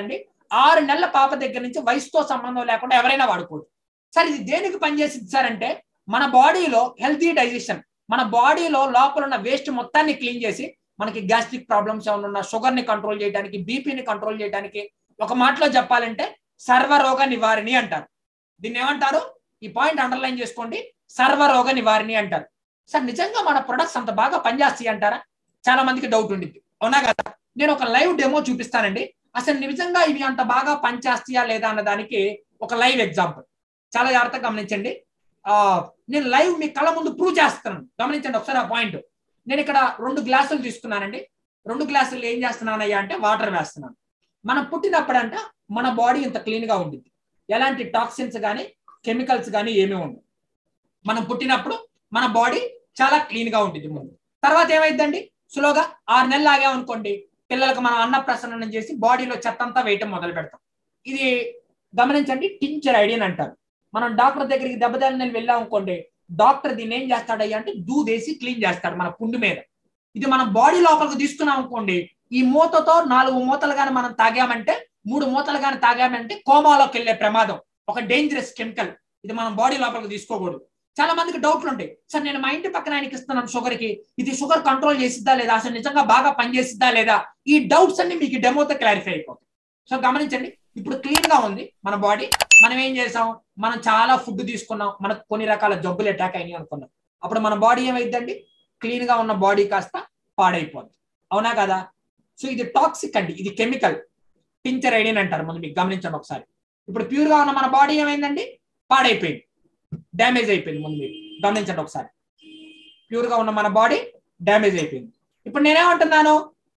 ఆరు నెలల పాప దగ్గర నుంచి వయసుతో సంబంధం లేకుండా ఎవరైనా వాడుకోవచ్చు సార్ ఇది దేనికి పనిచేసింది సార్ అంటే మన బాడీలో హెల్తీ డైజెషన్ మన బాడీలో లోపల ఉన్న వేస్ట్ మొత్తాన్ని క్లీన్ చేసి మనకి గ్యాస్ట్రిక్ ప్రాబ్లమ్స్ ఏమైనా ఉన్నా షుగర్ ని కంట్రోల్ చేయడానికి బీపీని కంట్రోల్ చేయడానికి ఒక మాటలో చెప్పాలంటే సర్వరోగ నివారిణి అంటారు దీన్ని ఏమంటారు ఈ పాయింట్ అండర్లైన్ చేసుకోండి సర్వరోగ నివారిణి అంటారు సార్ నిజంగా మన ప్రొడక్ట్స్ అంత బాగా పనిచేస్తాయి అంటారా చాలా మందికి డౌట్ ఉండిద్ది అవునా కదా నేను ఒక లైవ్ డెమో చూపిస్తానండి అసలు నిజంగా ఇవి అంత బాగా పనిచేస్తాయా లేదా అన్న దానికి ఒక లైవ్ ఎగ్జాంపుల్ చాలా జాగ్రత్తగా గమనించండి ఆ నేను లైవ్ మీ కళ్ళ ముందు ప్రూవ్ చేస్తున్నాను గమనించండి ఒకసారి ఆ పాయింట్ నేను ఇక్కడ రెండు గ్లాసులు తీసుకున్నానండి రెండు గ్లాసులు ఏం చేస్తున్నానయ్యా అంటే వాటర్ వేస్తున్నాను మనం పుట్టినప్పుడంట మన బాడీ ఇంత క్లీన్ గా ఉండింది ఎలాంటి టాక్సిన్స్ కానీ కెమికల్స్ కానీ ఏమీ ఉండవు మనం పుట్టినప్పుడు మన బాడీ చాలా క్లీన్ గా ఉంటుంది ముందు తర్వాత ఏమైందండి స్లోగా ఆరు నెలలు ఆగామనుకోండి పిల్లలకు మనం అన్నప్రసన్నం చేసి బాడీలో చెత్త అంతా వేయటం మొదలు పెడతాం ఇది గమనించండి టించర్ ఐడియా అంటారు మనం డాక్టర్ దగ్గరికి దెబ్బతల్లి నేను వెళ్ళాం అనుకోండి డాక్టర్ దీన్ని ఏం చేస్తాడయ్యా అంటే దూదేసి క్లీన్ చేస్తాడు మన పుండు మీద ఇది మనం బాడీ లోపలికి తీసుకున్నాం అనుకోండి ఈ మూతతో నాలుగు మూతలు కానీ మనం తాగామంటే మూడు మూతలు కానీ తాగామంటే కోమాలోకి వెళ్ళే ప్రమాదం ఒక డేంజరస్ కెమికల్ ఇది మనం బాడీ లోపలికి తీసుకోకూడదు చాలా మందికి డౌట్లు ఉంటాయి సార్ నేను మా ఇంటి పక్కన ఆయనకి ఇస్తున్నాను షుగర్ కి ఇది షుగర్ కంట్రోల్ చేసిద్దా లేదా అసలు నిజంగా బాగా పనిచేసిద్దా లేదా ఈ డౌట్స్ అన్ని మీకు డెమోతో క్లారిఫై అయిపోతాయి సో గమనించండి ఇప్పుడు క్లీన్ గా ఉంది మన బాడీ మనం ఏం చేసాం మనం చాలా ఫుడ్ తీసుకున్నాం మనకు కొన్ని రకాల జబ్బులు అటాక్ అయినాయి అనుకున్నాం అప్పుడు మన బాడీ ఏమైందండి క్లీన్ గా ఉన్న బాడీ కాస్త పాడైపోద్ది అవునా కదా సో ఇది టాక్సిక్ అండి ఇది కెమికల్ టించర్ ఐడియన్ అంటారు ముందు మీకు గమనించండి ఒకసారి ఇప్పుడు ప్యూర్ గా ఉన్న మన బాడీ ఏమైందండి పాడైపోయింది డ్యామేజ్ అయిపోయింది ముందు మీరు గమనించండి ఒకసారి ప్యూర్ గా ఉన్న మన బాడీ డ్యామేజ్ అయిపోయింది ఇప్పుడు నేనేమంటున్నాను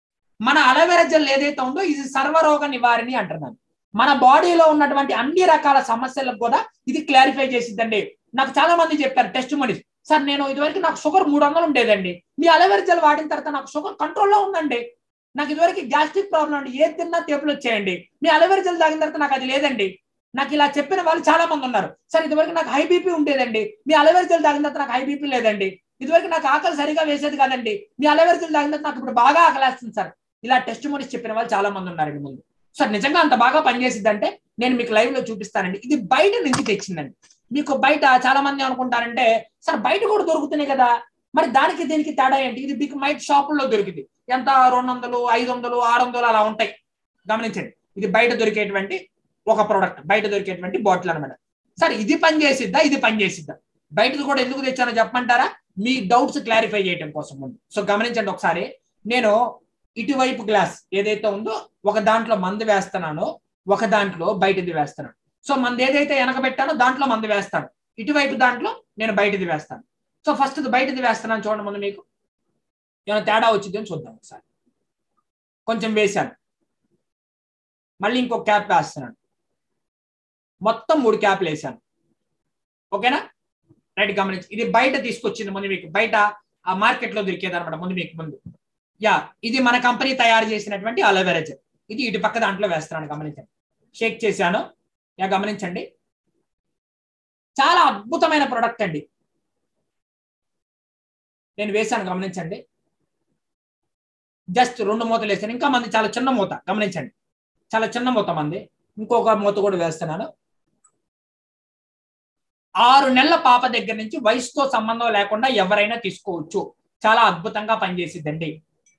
మన అలవేరా జెల్ ఏదైతే ఉందో ఇది సర్వరోగ నివారిణి అంటున్నాను మన బాడీలో ఉన్నటువంటి అన్ని రకాల సమస్యలకు కూడా ఇది క్లారిఫై చేసిద్దండి నాకు చాలా మంది చెప్పారు టెస్ట్ మనీస్ సార్ నేను ఇదివరకు నాకు షుగర్ మూడు వందలు ఉండేదండి మీ అలవేరా జెల్ వాడిన తర్వాత నాకు షుగర్ కంట్రోల్లో ఉందండి నాకు ఇదివరకు గ్యాస్ట్రిక్ ప్రాబ్లం అండి ఏది తిన్నా తేపులు వచ్చాయండి మీ అలవేరా జెల్ తాగిన తర్వాత నాకు అది లేదండి నాకు ఇలా చెప్పిన వాళ్ళు చాలా మంది ఉన్నారు సార్ ఇదివరకు నాకు హై బీపీ ఉండేదండి మీ అలవేరా జెల్ తాగిన తర్వాత నాకు హై బీపీ లేదండి ఇదివరకు నాకు ఆకలి సరిగా వేసేది కాదండి మీ అలవేరా జెల్ తాగిన తర్వాత నాకు ఇప్పుడు బాగా ఆకలేస్తుంది సార్ ఇలా టెస్ట్ మనీస్ చెప్పిన వాళ్ళు చాలా మంది ఉన్నారండి ముందు సార్ నిజంగా అంత బాగా పనిచేసిద్ది అంటే నేను మీకు లైవ్ లో చూపిస్తానండి ఇది బయట నుంచి తెచ్చిందండి మీకు బయట చాలా మంది అనుకుంటారంటే సార్ బయట కూడా దొరుకుతున్నాయి కదా మరి దానికి దీనికి తేడా ఏంటి ఇది మీకు మైట్ షాపుల్లో దొరికింది ఎంత రెండు వందలు ఐదు వందలు ఆరు వందలు అలా ఉంటాయి గమనించండి ఇది బయట దొరికేటువంటి ఒక ప్రోడక్ట్ బయట దొరికేటువంటి బాటిల్ అనమాట సార్ ఇది పని చేసిద్దా ఇది పని చేసిద్దా బయటది కూడా ఎందుకు తెచ్చానో చెప్పమంటారా మీ డౌట్స్ క్లారిఫై చేయడం కోసం ముందు సో గమనించండి ఒకసారి నేను ఇటువైపు గ్లాస్ ఏదైతే ఉందో ఒక దాంట్లో మందు వేస్తున్నానో ఒక దాంట్లో బయటది వేస్తున్నాను సో మంది ఏదైతే వెనకబెట్టానో దాంట్లో మందు వేస్తాను ఇటువైపు దాంట్లో నేను బయటది వేస్తాను సో ఫస్ట్ బయటది వేస్తున్నాను చూడండి ముందు మీకు ఏమైనా తేడా వచ్చింది అని చూద్దాం ఒకసారి కొంచెం వేశాను మళ్ళీ ఇంకో క్యాప్ వేస్తున్నాను మొత్తం మూడు క్యాప్లు వేసాను ఓకేనా రైట్ గమనించి ఇది బయట తీసుకొచ్చింది ముందు మీకు బయట ఆ మార్కెట్ లో దొరికేది అనమాట ముందు మీకు ముందు యా ఇది మన కంపెనీ తయారు చేసినటువంటి అలోవెరా జెల్ ఇది ఇటు పక్క దాంట్లో వేస్తున్నాను గమనించండి షేక్ చేశాను యా గమనించండి చాలా అద్భుతమైన ప్రొడక్ట్ అండి నేను వేశాను గమనించండి జస్ట్ రెండు మూతలు వేసాను ఇంకా మంది చాలా చిన్న మూత గమనించండి చాలా చిన్న మూత మంది ఇంకొక మూత కూడా వేస్తున్నాను ఆరు నెలల పాప దగ్గర నుంచి వయసుతో సంబంధం లేకుండా ఎవరైనా తీసుకోవచ్చు చాలా అద్భుతంగా పనిచేసిద్దండి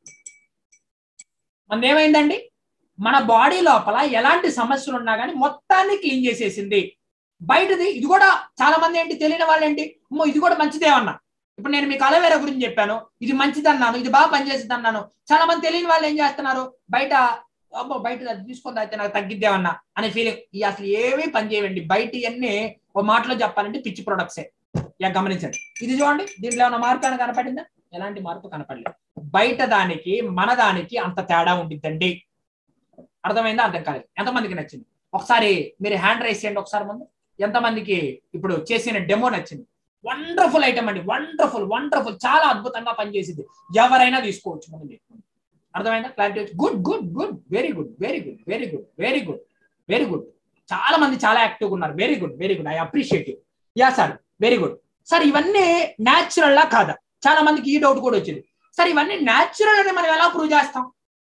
మన ఏమైందండి మన బాడీ లోపల ఎలాంటి సమస్యలు ఉన్నా కానీ మొత్తాన్ని క్లీన్ చేసేసింది బయటది ఇది కూడా చాలా మంది ఏంటి తెలియని వాళ్ళు ఏంటి అమ్మో ఇది కూడా మంచిదేమన్నా ఇప్పుడు నేను మీకు అలవేరా గురించి చెప్పాను ఇది మంచిది అన్నాను ఇది బాగా పనిచేసింది అన్నాను చాలా మంది తెలియని వాళ్ళు ఏం చేస్తున్నారు బయట అమ్మో బయట అది తీసుకుంది అయితే నాకు తగ్గిద్దేమన్నా అనే ఫీలింగ్ ఈ అసలు ఏమీ పనిచేయండి బయట అన్ని ఓ మాటలో చెప్పాలంటే పిచ్చి ప్రొడక్ట్సే యా గమనించండి ఇది చూడండి దీంట్లో ఏమైనా మార్పు ఏమైనా కనపడిందా ఎలాంటి మార్పు కనపడలేదు బయట దానికి మన దానికి అంత తేడా ఉండిద్దండి అర్థమైందా అర్థం కాలేదు ఎంతమందికి నచ్చింది ఒకసారి మీరు హ్యాండ్ రైస్ చేయండి ఒకసారి ముందు ఎంతమందికి ఇప్పుడు చేసిన డెమో నచ్చింది వండర్ఫుల్ ఐటమ్ అండి వండర్ఫుల్ వండర్ఫుల్ చాలా అద్భుతంగా పనిచేసింది ఎవరైనా తీసుకోవచ్చు ముందు మీకు అర్థమైందా clarity good good good very good very good very good very good very good చాలా మంది చాలా యాక్టివ్గా ఉన్నారు very good very good I appreciate you ya sir very good sir ఇవన్నీ న్యాచురల్ లా కాదా చాలా మందికి ఈ డౌట్ కూడా వచ్చింది సార్ ఇవన్నీ న్యాచురల్ అని మనం ఎలా ప్రూవ్ చేస్తాం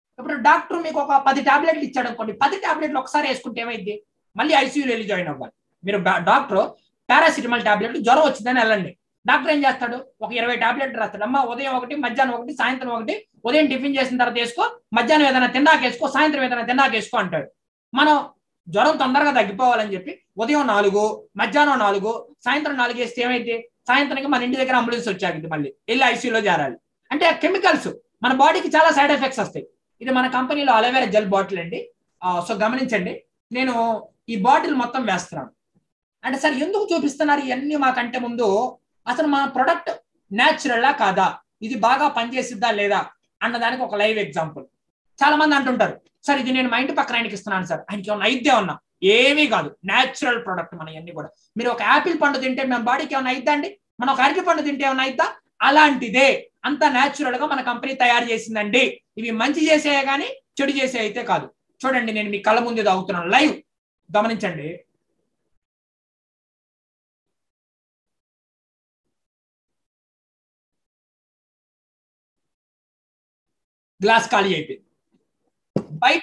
ఇప్పుడు డాక్టర్ మీకు ఒక పది టాబ్లెట్లు ఇచ్చాడు అనుకోండి పది టాబ్లెట్లు ఒకసారి వేసుకుంటే ఏమైంది మళ్ళీ ఐసీయూలో వెళ్ళి జాయిన్ అవ్వాలి మీరు డాక్టర్ పారాసిటమాల్ టాబ్లెట్లు జ్వరం వచ్చిందని వెళ్ళండి డాక్టర్ ఏం చేస్తాడు ఒక ఇరవై టాబ్లెట్ రాస్తాడు అమ్మ ఉదయం ఒకటి మధ్యాహ్నం ఒకటి సాయంత్రం ఒకటి ఉదయం టిఫిన్ చేసిన తర్వాత వేసుకో మధ్యాహ్నం ఏదైనా తిన్నాక వేసుకో సాయంత్రం ఏదైనా తిన్నాక వేసుకో అంటాడు మనం జ్వరం తొందరగా తగ్గిపోవాలని చెప్పి ఉదయం నాలుగు మధ్యాహ్నం నాలుగు సాయంత్రం నాలుగు వేస్తే ఏమైంది సాయంత్రానికి మన ఇంటి దగ్గర అంబులెన్స్ వచ్చాక మళ్ళీ వెళ్ళి ఐసీయూలో చేరాలి అంటే కెమికల్స్ మన బాడీకి చాలా సైడ్ ఎఫెక్ట్స్ వస్తాయి ఇది మన కంపెనీలో అలోవేరా జెల్ బాటిల్ అండి సో గమనించండి నేను ఈ బాటిల్ మొత్తం వేస్తున్నాను అంటే సార్ ఎందుకు చూపిస్తున్నారు ఇవన్నీ మాకంటే ముందు అసలు మన ప్రొడక్ట్ న్యాచురల్లా కాదా ఇది బాగా పనిచేసిద్దా లేదా అన్నదానికి ఒక లైవ్ ఎగ్జాంపుల్ చాలా మంది అంటుంటారు సార్ ఇది నేను మా ఇంటి పక్కన ఆయనకి ఇస్తున్నాను సార్ ఆయనకి ఏమన్నా అయితే ఉన్నా ఏమీ కాదు న్యాచురల్ ప్రొడక్ట్ మన ఇవన్నీ కూడా మీరు ఒక యాపిల్ పండు తింటే మన బాడీకి ఏమైనా అయిద్దా అండి మనం ఒక అరటి పండు తింటే ఏమైనా అయిద్దా అలాంటిదే అంత న్యాచురల్ గా మన కంపెనీ తయారు చేసిందండి ఇవి మంచి చేసేయే కానీ చెడు చేసే అయితే కాదు చూడండి నేను మీ కళ్ళ ముందు తాగుతున్నాను లైవ్ గమనించండి గ్లాస్ ఖాళీ అయిపోయింది బయట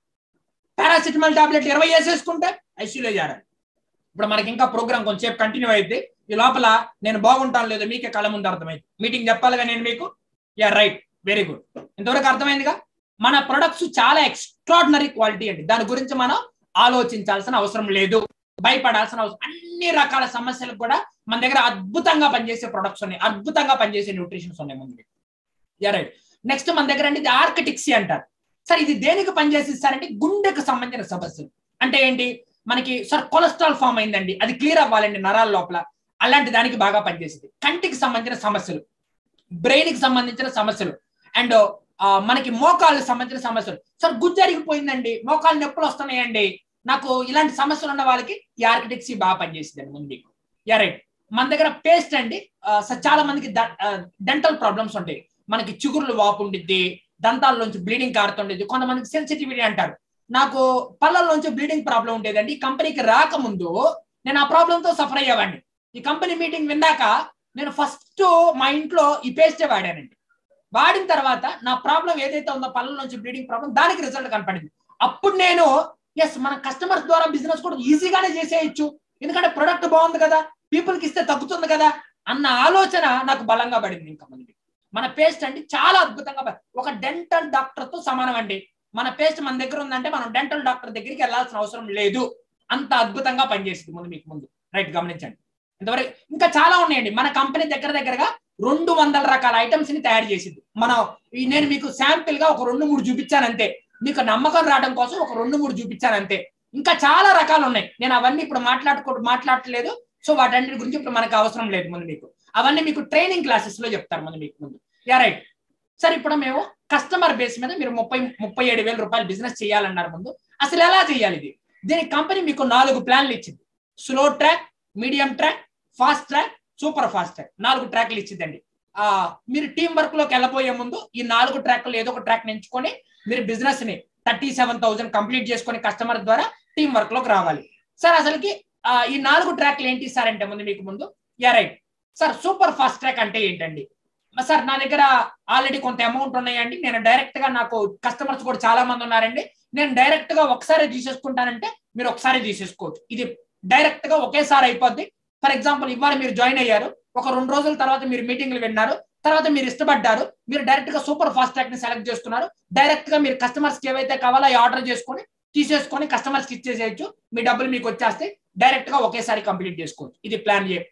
పారాసిటమాల్ టాబ్లెట్ ఇరవై వేసేసుకుంటే ఐసీయూలో చేరాలి ఇప్పుడు మనకి ఇంకా ప్రోగ్రామ్ కొంచెంసేపు కంటిన్యూ అయితే ఈ లోపల నేను బాగుంటాను లేదో మీకే కళ్ళ ముందు అర్థమైంది మీటింగ్ చెప్పాలిగా నేను మీకు యా రైట్ వెరీ గుడ్ ఇంతవరకు అర్థమైందిగా మన ప్రొడక్ట్స్ చాలా ఎక్స్ట్రాడినరీ క్వాలిటీ అండి దాని గురించి మనం ఆలోచించాల్సిన అవసరం లేదు భయపడాల్సిన అవసరం అన్ని రకాల సమస్యలకు కూడా మన దగ్గర అద్భుతంగా పనిచేసే ప్రొడక్ట్స్ ఉన్నాయి అద్భుతంగా పనిచేసే న్యూట్రిషన్స్ ఉన్నాయి ముందు యా రైట్ నెక్స్ట్ మన దగ్గర అండి ఇది ఆర్కిటిక్సీ అంటారు సార్ ఇది దేనికి పనిచేసిస్తారంటే గుండెకు సంబంధించిన సమస్యలు అంటే ఏంటి మనకి సార్ కొలెస్ట్రాల్ ఫామ్ అయిందండి అది క్లియర్ అవ్వాలండి నరాల లోపల అలాంటి దానికి బాగా పనిచేసింది కంటికి సంబంధించిన సమస్యలు బ్రెయిన్ కి సంబంధించిన సమస్యలు అండ్ మనకి మోకాళ్ళకి సంబంధించిన సమస్యలు సార్ గుజ్జరిగిపోయిందండి మోకాలు నొప్పులు వస్తున్నాయండి నాకు ఇలాంటి సమస్యలు ఉన్న వాళ్ళకి ఈ ఆర్కిటెక్సీ బాగా పనిచేసిందండి ముందు మీకు యా రైట్ మన దగ్గర పేస్ట్ అండి చాలా మందికి డెంటల్ ప్రాబ్లమ్స్ ఉంటాయి మనకి చిగురులు వాపు ఉండిద్ది దంతాల్లోంచి బ్లీడింగ్ కారుతుండేది కొంతమందికి సెన్సిటివిటీ అంటారు నాకు పళ్ళల్లోంచి బ్లీడింగ్ ప్రాబ్లం ఉండేదండి ఈ కంపెనీకి రాకముందు నేను ఆ ప్రాబ్లంతో సఫర్ అయ్యేవాడిని ఈ కంపెనీ మీటింగ్ విన్నాక నేను ఫస్ట్ మా ఇంట్లో ఈ పేస్టే వాడానండి వాడిన తర్వాత నా ప్రాబ్లం ఏదైతే ఉందో పళ్ళ నుంచి బ్లీడింగ్ ప్రాబ్లం దానికి రిజల్ట్ కనపడింది అప్పుడు నేను ఎస్ మన కస్టమర్స్ ద్వారా బిజినెస్ కూడా ఈజీగానే చేసేయచ్చు ఎందుకంటే ప్రొడక్ట్ బాగుంది కదా పీపుల్కి ఇస్తే తగ్గుతుంది కదా అన్న ఆలోచన నాకు బలంగా పడింది ఇంకా మంది మన పేస్ట్ అండి చాలా అద్భుతంగా ఒక డెంటల్ డాక్టర్ తో సమానం అండి మన పేస్ట్ మన దగ్గర ఉందంటే మనం డెంటల్ డాక్టర్ దగ్గరికి వెళ్ళాల్సిన అవసరం లేదు అంత అద్భుతంగా పనిచేసింది ముందు మీకు ముందు రైట్ గమనించండి ఇంతవరకు ఇంకా చాలా ఉన్నాయండి మన కంపెనీ దగ్గర దగ్గరగా రెండు వందల రకాల ఐటమ్స్ ని తయారు చేసింది మనం నేను మీకు శాంపిల్ గా ఒక రెండు మూడు చూపించాను అంతే మీకు నమ్మకం రావడం కోసం ఒక రెండు మూడు చూపించాను అంతే ఇంకా చాలా రకాలు ఉన్నాయి నేను అవన్నీ ఇప్పుడు మాట్లాడుకో మాట్లాడట్లేదు సో వాటన్నిటి గురించి ఇప్పుడు మనకు అవసరం లేదు ముందు మీకు అవన్నీ మీకు ట్రైనింగ్ క్లాసెస్ లో చెప్తారు ముందు మీకు ముందు యా రైట్ సార్ ఇప్పుడు మేము కస్టమర్ బేస్ మీద మీరు ముప్పై ముప్పై ఏడు వేల రూపాయలు బిజినెస్ చేయాలన్నారు ముందు అసలు ఎలా చేయాలి ఇది దీనికి కంపెనీ మీకు నాలుగు ప్లాన్లు ఇచ్చింది slow track medium track fast track super fast track నాలుగు ట్రాక్లు ఇచ్చిందండి ఆ మీరు టీం వర్క్ లోకి వెళ్ళబోయే ముందు ఈ నాలుగు ట్రాక్లు ఏదో ఒక ట్రాక్ ఎంచుకొని మీరు బిజినెస్ ని థర్టీ సెవెన్ థౌసండ్ కంప్లీట్ చేసుకొని కస్టమర్ ద్వారా టీం వర్క్ లోకి రావాలి సార్ అసలుకి ఈ నాలుగు ట్రాక్లు ఏంటి సార్ అంటే ముందు మీకు ముందు yeah right sir super fast track అంటే ఏంటండి సార్ నా దగ్గర ఆల్రెడీ కొంత అమౌంట్ ఉన్నాయండి నేను డైరెక్ట్ గా నాకు కస్టమర్స్ కూడా చాలా మంది ఉన్నారండి నేను డైరెక్ట్ గా ఒకసారి తీసేసుకుంటానంటే మీరు ఒకసారి తీసేసుకోవచ్చు ఇది డైరెక్ట్ గా ఒకేసారి అయిపోద్ది ఫర్ ఎగ్జాంపుల్ ఇవాళ మీరు జాయిన్ అయ్యారు ఒక రెండు రోజుల తర్వాత మీరు మీటింగ్లు విన్నారు తర్వాత మీరు ఇష్టపడ్డారు మీరు డైరెక్ట్ గా సూపర్ ఫాస్ట్ ట్రాక్ ని సెలెక్ట్ చేసుకున్నారు డైరెక్ట్ గా మీరు కస్టమర్స్ కి ఏవైతే కావాలో ఆర్డర్ చేసుకొని తీసేసుకొని కస్టమర్స్ కి ఇచ్చేసేయచ్చు మీ డబ్బులు మీకు వచ్చేస్తే డైరెక్ట్ గా ఒకేసారి కంప్లీట్ చేసుకోవచ్చు ఇది ప్లాన్ ఏ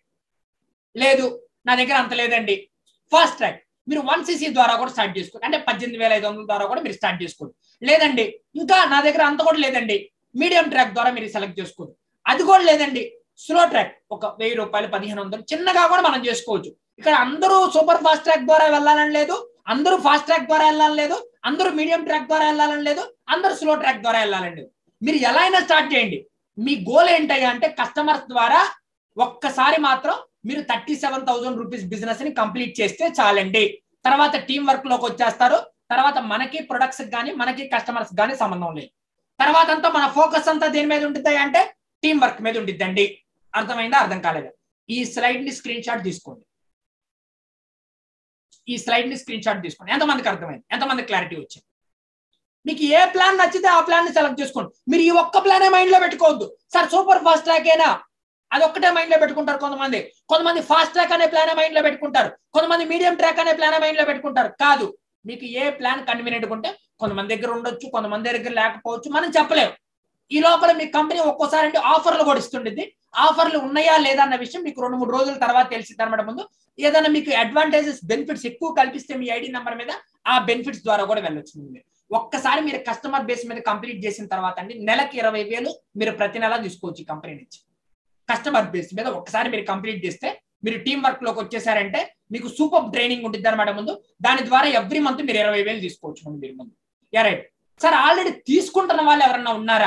లేదు నా దగ్గర అంత లేదండి ఫాస్ట్ ట్రాక్ మీరు వన్ సీసీ ద్వారా కూడా స్టార్ట్ చేసుకోండి అంటే పద్దెనిమిది వేల ఐదు వందల ద్వారా కూడా మీరు స్టార్ట్ చేసుకోండి లేదండి ఇంకా నా దగ్గర అంత కూడా లేదండి మీడియం ట్రాక్ ద్వారా మీరు సెలెక్ట్ చేసుకోండి అది కూడా లేదండి స్లో ట్రాక్ ఒక వెయ్యి రూపాయలు పదిహేను వందలు చిన్నగా కూడా మనం చేసుకోవచ్చు ఇక్కడ అందరూ సూపర్ ఫాస్ట్ ట్రాక్ ద్వారా వెళ్ళాలని లేదు అందరూ ఫాస్ట్ ట్రాక్ ద్వారా వెళ్ళాలని లేదు అందరూ మీడియం ట్రాక్ ద్వారా వెళ్ళాలని లేదు అందరూ స్లో ట్రాక్ ద్వారా వెళ్ళాలని లేదు మీరు ఎలా అయినా స్టార్ట్ చేయండి మీ గోల్ ఏంటయ్యా అంటే కస్టమర్స్ ద్వారా ఒక్కసారి మాత్రం మీరు thirty seven thousand rupees business ని కంప్లీట్ చేస్తే చాలండి తర్వాత టీం వర్క్ లోకి వచ్చేస్తారు తర్వాత మనకి ప్రొడక్ట్స్ కానీ మనకి కస్టమర్స్ కానీ సంబంధం లేదు తర్వాత అంతా మన ఫోకస్ అంతా దేని మీద ఉంటుంది అంటే టీం వర్క్ మీద ఉండిద్దండి అర్థమైందా అర్థం కాలేదా ఈ స్లైడ్ ని స్క్రీన్ షాట్ తీసుకోండి ఈ స్లైడ్ ని స్క్రీన్ షాట్ తీసుకోండి ఎంతమందికి అర్థమైంది ఎంతమంది క్లారిటీ వచ్చింది మీకు ఏ ప్లాన్ నచ్చితే ఆ ప్లాన్ ని సెలెక్ట్ చేసుకోండి మీరు ఈ ఒక్క ప్లానే మైండ్ లో పెట్టుకోవద్దు సార్ సూపర్ ఫాస్ట్ ట్రాక్ ఏనా అది ఒక్కటే మైండ్ లో పెట్టుకుంటారు కొంతమంది కొంతమంది ఫాస్ట్ ట్రాక్ అనే ప్లాన్ మైండ్ లో పెట్టుకుంటారు కొంతమంది మీడియం ట్రాక్ అనే ప్లాన్ మైండ్ లో పెట్టుకుంటారు కాదు మీకు ఏ ప్లాన్ కన్వీనియంట్ ఉంటే కొంతమంది దగ్గర ఉండొచ్చు కొంతమంది దగ్గర లేకపోవచ్చు మనం చెప్పలేము ఈ లోపల మీ కంపెనీ ఒక్కోసారి అంటే ఆఫర్లు కూడా ఇస్తుండేది ఆఫర్లు ఉన్నాయా లేదా అన్న విషయం మీకు రెండు మూడు రోజుల తర్వాత తెలిసింది అనమాట ముందు ఏదైనా మీకు అడ్వాంటేజెస్ బెనిఫిట్స్ ఎక్కువ కల్పిస్తే మీ ఐడి నెంబర్ మీద ఆ బెనిఫిట్స్ ద్వారా కూడా వెళ్ళొచ్చు మీరు ఒక్కసారి మీరు కస్టమర్ బేస్ మీద కంప్లీట్ చేసిన తర్వాత అండి నెలకి ఇరవై వేలు మీరు ప్రతి నెల తీసుకోవచ్చు ఈ కంపెనీ నుంచి కస్టమర్ బేస్ మీద ఒక్కసారి మీరు కంప్లీట్ చేస్తే మీరు టీం వర్క్ లోకి వచ్చేసారంటే మీకు సూపర్ ట్రైనింగ్ ఉంటుంది అనమాట ముందు దాని ద్వారా ఎవ్రీ మంత్ మీరు ఇరవై వేలు తీసుకోవచ్చు ముందు మీరు ముందు రైట్ సార్ ఆల్రెడీ తీసుకుంటున్న వాళ్ళు ఎవరన్నా ఉన్నారా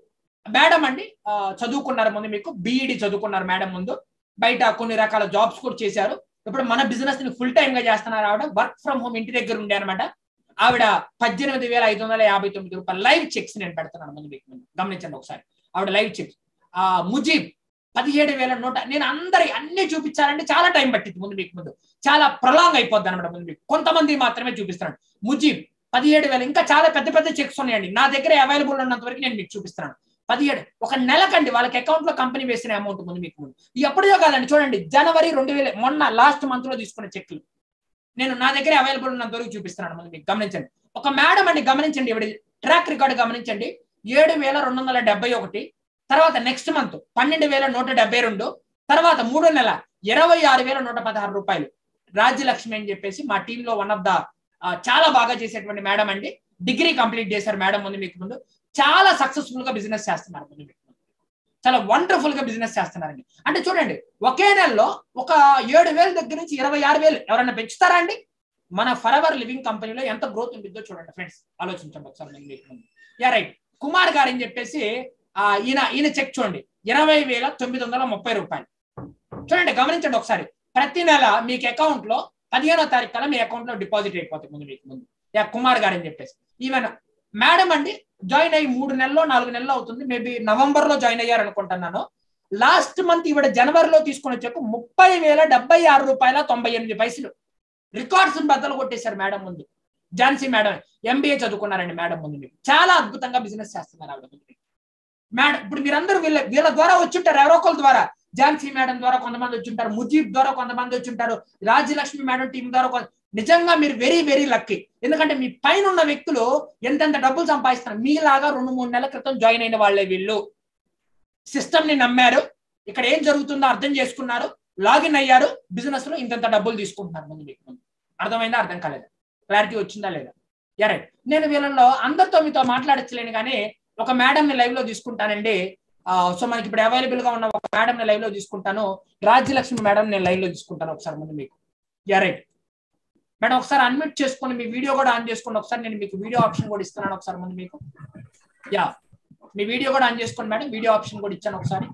మేడం అండి చదువుకున్నారు ముందు మీకు బీఈడి చదువుకున్నారు మేడం ముందు బయట కొన్ని రకాల జాబ్స్ కూడా చేశారు ఇప్పుడు మన బిజినెస్ ని ఫుల్ టైమ్ గా చేస్తున్నారు ఆవిడ వర్క్ ఫ్రమ్ హోమ్ ఇంటి దగ్గర ఉండే అనమాట ఆవిడ పద్దెనిమిది వేల ఐదు వందల యాభై తొమ్మిది రూపాయలు లైవ్ చెక్స్ నేను పెడుతున్నాను ముందు మీకు ముందు గమనించండి ఒకసారి ఆవిడ లైవ్ చెక్స్ ఆ ముజీబ్ పదిహేడు వేల నూట నేను అందరి అన్ని చూపించాలంటే చాలా టైం పట్టింది ముందు మీకు ముందు చాలా ప్రొలాంగ్ అయిపోద్ది అనమాట ముందు మీకు కొంతమంది మాత్రమే చూపిస్తున్నాను ముజీబ్ పదిహేడు వేలు ఇంకా చాలా పెద్ద పెద్ద చెక్స్ ఉన్నాయండి నా దగ్గర అవైలబుల్ ఉన్నంత వరకు నేను మీకు చూపిస్తున్నాను పదిహేడు ఒక నెలకండి వాళ్ళకి అకౌంట్ లో కంపెనీ వేసిన అమౌంట్ ముందు మీకు ముందు ఎప్పుడో కాదండి చూడండి జనవరి రెండు వేల మొన్న లాస్ట్ మంత్ లో తీసుకున్న చెక్లు నేను నా దగ్గర అవైలబుల్ ఉన్నంత వరకు చూపిస్తున్నాను ముందు మీకు గమనించండి ఒక మేడం అండి గమనించండి ఇవిడ ట్రాక్ రికార్డు గమనించండి ఏడు వేల రెండు వందల డెబ్బై ఒకటి తర్వాత నెక్స్ట్ మంత్ పన్నెండు వేల నూట డెబ్బై రెండు తర్వాత మూడో నెల ఇరవై ఆరు వేల నూట పదహారు రూపాయలు రాజ్యలక్ష్మి అని చెప్పేసి మా టీంలో వన్ ఆఫ్ ద చాలా బాగా చేసేటువంటి మేడం అండి డిగ్రీ కంప్లీట్ చేశారు మేడం ముందు మీకు ముందు చాలా సక్సెస్ఫుల్ గా బిజినెస్ చేస్తున్నారు ముందు మీకు చాలా వండర్ఫుల్ గా బిజినెస్ చేస్తున్నారండి అంటే చూడండి ఒకే నెలలో ఒక ఏడు వేల దగ్గర నుంచి ఇరవై ఆరు వేలు ఎవరైనా పెంచుతారా అండి మన ఫర్ ఎవర్ లివింగ్ కంపెనీలో ఎంత గ్రోత్ ఉంటుందో చూడండి ఫ్రెండ్స్ ఆలోచించండి ఒకసారి మీకు ముందు యా రైట్ కుమార్ గారు అని చెప్పేసి ఆ ఈయన ఈయన చెక్ చూడండి ఇరవై వేల తొమ్మిది వందల ముప్పై రూపాయలు చూడండి గమనించండి ఒకసారి ప్రతి నెల మీకు అకౌంట్ లో పదిహేనో తారీఖు కల్లా మీ అకౌంట్ లో డిపాజిట్ అయిపోతుంది ముందు మీకు ముందు యా కుమార్ గారు అని చెప్పేసి ఈవెన్ మేడం అండి జాయిన్ అయ్యి మూడు నెలల్లో నాలుగు నెలలు అవుతుంది మేబీ నవంబర్ లో జాయిన్ అయ్యారు అనుకుంటున్నాను లాస్ట్ మంత్ ఈవిడ జనవరిలో తీసుకుని చెక్ ముప్పై వేల డెబ్బై ఆరు రూపాయల తొంభై ఎనిమిది పైసలు రికార్డ్స్ బద్దలు కొట్టేశారు మేడం ముందు ఝాన్సీ మేడం ఎంబీఏ చదువుకున్నారండి మేడం ముందు మీకు చాలా అద్భుతంగా బిజినెస్ చేస్తున్నారు ఆవిడ ముందు మేడం ఇప్పుడు మీరందరూ వీళ్ళ వీళ్ళ ద్వారా వచ్చుంటారు ఎవరో ఒకరి ద్వారా ఝాన్సీ మేడం ద్వారా కొంతమంది వచ్చుంటారు ముజీబ్ ద్వారా కొంతమంది వచ్చుంటారు రాజ్యలక్ష్మి మేడం టీం ద్వారా నిజంగా మీరు వెరీ వెరీ లక్కీ ఎందుకంటే మీ పైన ఉన్న వ్యక్తులు ఎంతెంత డబ్బులు సంపాదిస్తున్నారు మీలాగా రెండు మూడు నెలల క్రితం జాయిన్ అయిన వాళ్ళే వీళ్ళు సిస్టమ్ ని నమ్మారు ఇక్కడ ఏం జరుగుతుందో అర్థం చేసుకున్నారు లాగిన్ అయ్యారు బిజినెస్ లో ఇంతంత డబ్బులు తీసుకుంటున్నారు ముందు మీకు ముందు అర్థమైందా అర్థం కాలేదు క్లారిటీ వచ్చిందా లేదా ఎరే నేను వీళ్ళలో అందరితో మీతో మాట్లాడచ్చలేను కానీ ఒక మేడం ని లైవ్ లో తీసుకుంటానండి సో మనకి ఇప్పుడు అవైలబుల్ గా ఉన్న ఒక మేడం ని లైవ్ లో తీసుకుంటాను రాజ్యలక్ష్మి మేడం నేను లైవ్ లో తీసుకుంటాను ఒకసారి ముందు మీకు రైట్ మేడం ఒకసారి అన్మ్యూట్ చేసుకుని మీ వీడియో కూడా ఆన్ చేసుకోండి ఒకసారి నేను మీకు వీడియో ఆప్షన్ కూడా ఇస్తున్నాను ఒకసారి ముందు మీకు యా మీ వీడియో కూడా ఆన్ చేసుకోండి మేడం వీడియో ఆప్షన్ కూడా ఇచ్చాను ఒకసారి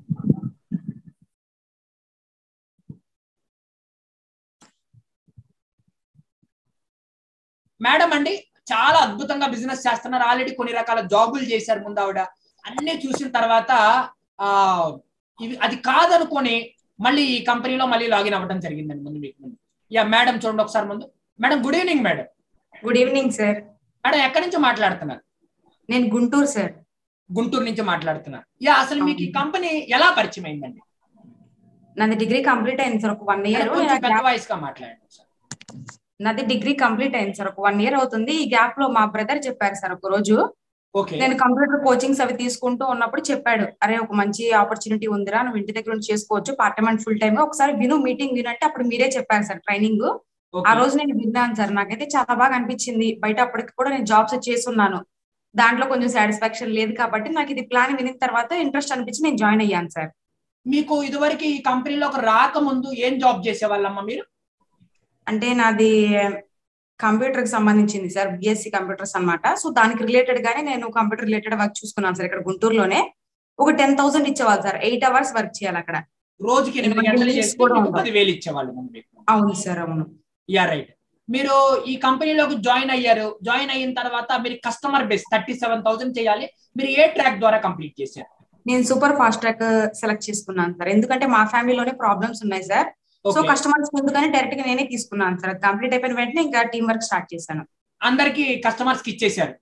మేడం అండి చాలా అద్భుతంగా బిజినెస్ చేస్తున్నారు ఆల్రెడీ కొన్ని రకాల జాబులు చేశారు ముందు ఆవిడ అన్ని చూసిన తర్వాత ఆ ఇవి అది కాదనుకొని మళ్ళీ ఈ కంపెనీలో మళ్ళీ లాగిన్ అవ్వడం జరిగిందండి ముందు మీకు ముందు యా మేడం చూడండి ఒకసారి ముందు madam good evening madam good evening sir madam ఎక్కడి నుంచి మాట్లాడుతున్నారు నేను గుంటూరు సార్ గుంటూరు నుంచి మాట్లాడుతున్నారు యా అసలు మీకు ఈ కంపెనీ ఎలా పరిచయం అయిందండి నాది డిగ్రీ కంప్లీట్ అయింది సార్ ఒక వన్ ఇయర్ పెద్ద వాయిస్ గా మాట్లాడండి నాది డిగ్రీ కంప్లీట్ అయింది సార్ ఒక వన్ ఇయర్ అవుతుంది ఈ గ్యాప్ లో మా బ్రదర్ చెప్పారు సార్ ఒక రోజు ఓకే నేను కంప్యూటర్ కోచింగ్స్ అవి తీసుకుంటూ ఉన్నప్పుడు చెప్పాడు అరే ఒక మంచి ఆపర్చునిటీ ఉందిరా నువ్వు ఇంటి దగ్గర నుంచి చేసుకోవచ్చు part time and full time ఒకసారి విను మీటింగ్ వినంటే అప్పుడు మీరే చెప్పారు సార్ ట్రైనింగ్ ఆ రోజు నేను విన్నాను సార్ నాకైతే చాలా బాగా అనిపించింది బయట అప్పటికి కూడా నేను జాబ్స్ చేస్తున్నాను దాంట్లో కొంచెం సాటిస్ఫాక్షన్ లేదు కాబట్టి నాకు ఇది ప్లాన్ వినిన తర్వాత ఇంట్రెస్ట్ అనిపించి నేను జాయిన్ అయ్యాను సార్ మీకు ఇదివరకు ఈ కంపెనీలోకి రాకముందు ఏం జాబ్ చేసేవాళ్ళమ్మా మీరు అంటే నాది కంప్యూటర్ కి సంబంధించింది సార్ బిఎస్సి కంప్యూటర్స్ అనమాట సో దానికి రిలేటెడ్ గానే నేను కంప్యూటర్ రిలేటెడ్ వర్క్ చూసుకున్నాను సార్ ఇక్కడ గుంటూరులోనే ఒక టెన్ థౌసండ్ ఇచ్చేవాళ్ళు సార్ ఎయిట్ అవర్స్ వర్క్ చేయాలి అక్కడ రోజుకి ఎనిమిది గంటలు చేస్తే పదివేలు ఇచ్చేవాళ్ళు అవును సార్ అవును యా రైట్ మీరు ఈ కంపెనీలోకి జాయిన్ అయ్యారు జాయిన్ అయిన తర్వాత మీరు customer base thirty seven thousand చేయాలి మీరు ఏ ట్రాక్ ద్వారా కంప్లీట్ చేశారు నేను సూపర్ ఫాస్ట్ ట్రాక్ సెలెక్ట్ చేసుకున్నాను సార్ ఎందుకంటే మా ఫ్యామిలీలోనే ప్రాబ్లమ్స్ ఉన్నాయి సార్ సో కస్టమర్స్ ముందుగానే డైరెక్ట్ గా నేనే తీసుకున్నాను సార్ కంప్లీట్ అయిపోయిన వెంటనే ఇంకా టీం వర్క్ స్టార్ట్ చేశాను అందరికి కస్టమర్స్ కి ఇచ్చేసారు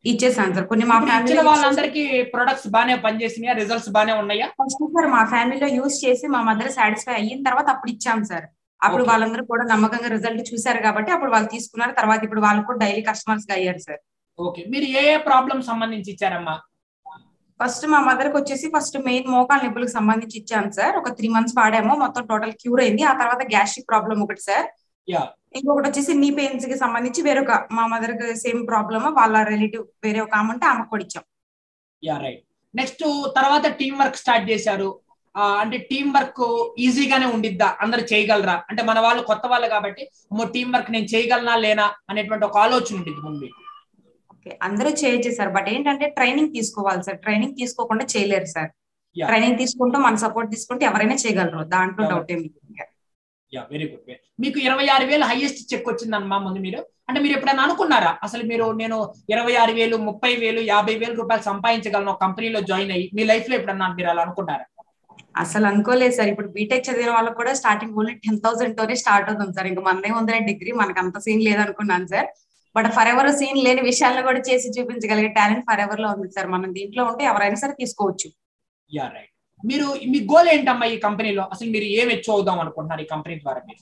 ఇచ్చేసాను సార్ కొన్ని మా ఇప్పుడు ఇచ్చిన ఫ్యామిలీ వాళ్ళందరికీ ప్రొడక్ట్స్ బాగానే పనిచేసినాయా రిజల్ట్స్ బాగానే ఉన్నాయా ఫస్ట్ సార్ మా ఫ్యామిలీలో యూస్ చేసి మా మదర్ సాటిస్ఫై అయిన తర్వాత అప్పుడు ఇచ్చాం సార్ అప్పుడు Okay. వాళ్ళందరూ కూడా నమ్మకంగా రిజల్ట్ చూశారు కాబట్టి అప్పుడు వాళ్ళు తీసుకున్నారు తర్వాత ఇప్పుడు వాళ్ళు కూడా డైలీ కస్టమర్స్ గా అయ్యారు సార్ ఓకే మీరు ఏ ఏ ప్రాబ్లమ్ సంబంధించి ఇచ్చారమ్మా ఫస్ట్ మా మదర్ కి వచ్చేసి ఫస్ట్ మెయిన్ మోకాల నొప్పులకు సంబంధించి ఇచ్చాను సార్ ఒక త్రీ మంత్స్ వాడాము మొత్తం టోటల్ క్యూర్ అయింది ఆ తర్వాత గ్యాస్ట్రిక్ ప్రాబ్లం ఒకటి సార్ యా ఇంకొకటి వచ్చేసి నీ పెయిన్స్ కి సంబంధించి వేరొక మా మదర్ కి సేమ్ ప్రాబ్లమ్ వాళ్ళ రిలేటివ్ వేరే ఒక ఆమె ఉంటే ఆమెకు కూడా ఇచ్చాం యా రైట్ నెక్స్ట్ తర్వాత టీం వర్క్ స్టార్ట్ చేశారు ఆ, అంటే టీం వర్క్ ఈజీగానే ఉండిద్దా అందరు చేయగలరా అంటే మన వాళ్ళు కొత్త వాళ్ళు కాబట్టి అమ్మో టీం వర్క్ నేను చేయగలనా లేనా అనేటువంటి ఒక ఆలోచన ఉండిద్ది ముందు ఓకే అందరూ చేయొచ్చు సార్ బట్ ఏంటంటే ట్రైనింగ్ తీసుకోవాలి సార్ ట్రైనింగ్ తీసుకోకుండా చేయలేరు సార్ Yeah. ట్రైనింగ్ తీసుకుంటూ మన సపోర్ట్ తీసుకుంటే ఎవరైనా చేయగలరు దాంట్లో Yeah. డౌట్ ఏమి లేదు. యా వెరీ గుడ్ మీకు ఇరవై ఆరు వేలు హైయెస్ట్ చెక్ వచ్చిందమ్మా ముందు మీరు అంటే మీరు ఎప్పుడైనా అనుకున్నారా అసలు మీరు నేను ఇరవై ఆరు వేలు ముప్పై వేలు యాభై వేలు రూపాయలు సంపాదించగలను ఒక కంపెనీలో జాయిన్ అయ్యి మీ లైఫ్ లో ఎప్పుడన్నా మీరు అలా అనుకున్నారా అసలు అనుకోలేదు సార్ ఇప్పుడు బీటెక్ చదివిన వాళ్ళకి కూడా స్టార్టింగ్ ఓన్లీ టెన్ థౌసండ్ తోనే స్టార్ట్ అవుతుంది సార్ ఇంకా మనదే ఉందనే డిగ్రీ మనకు అంత సీన్ లేదనుకున్నాను sir but forever scene లేని విషయాలను కూడా చేసి చూపించగలిగే టాలెంట్ ఫర్ ఎవర్ లో ఉంది సార్ మనం దీంట్లో ఉంటే ఎవరైనా సరే తీసుకోవచ్చు యా రైట్ మీరు మీ గోల్ ఏంటమ్మా ఈ కంపెనీలో అసలు మీరు ఏం ఎచ్చు అవుదాం అనుకుంటున్నారు ఈ కంపెనీ ద్వారా మీరు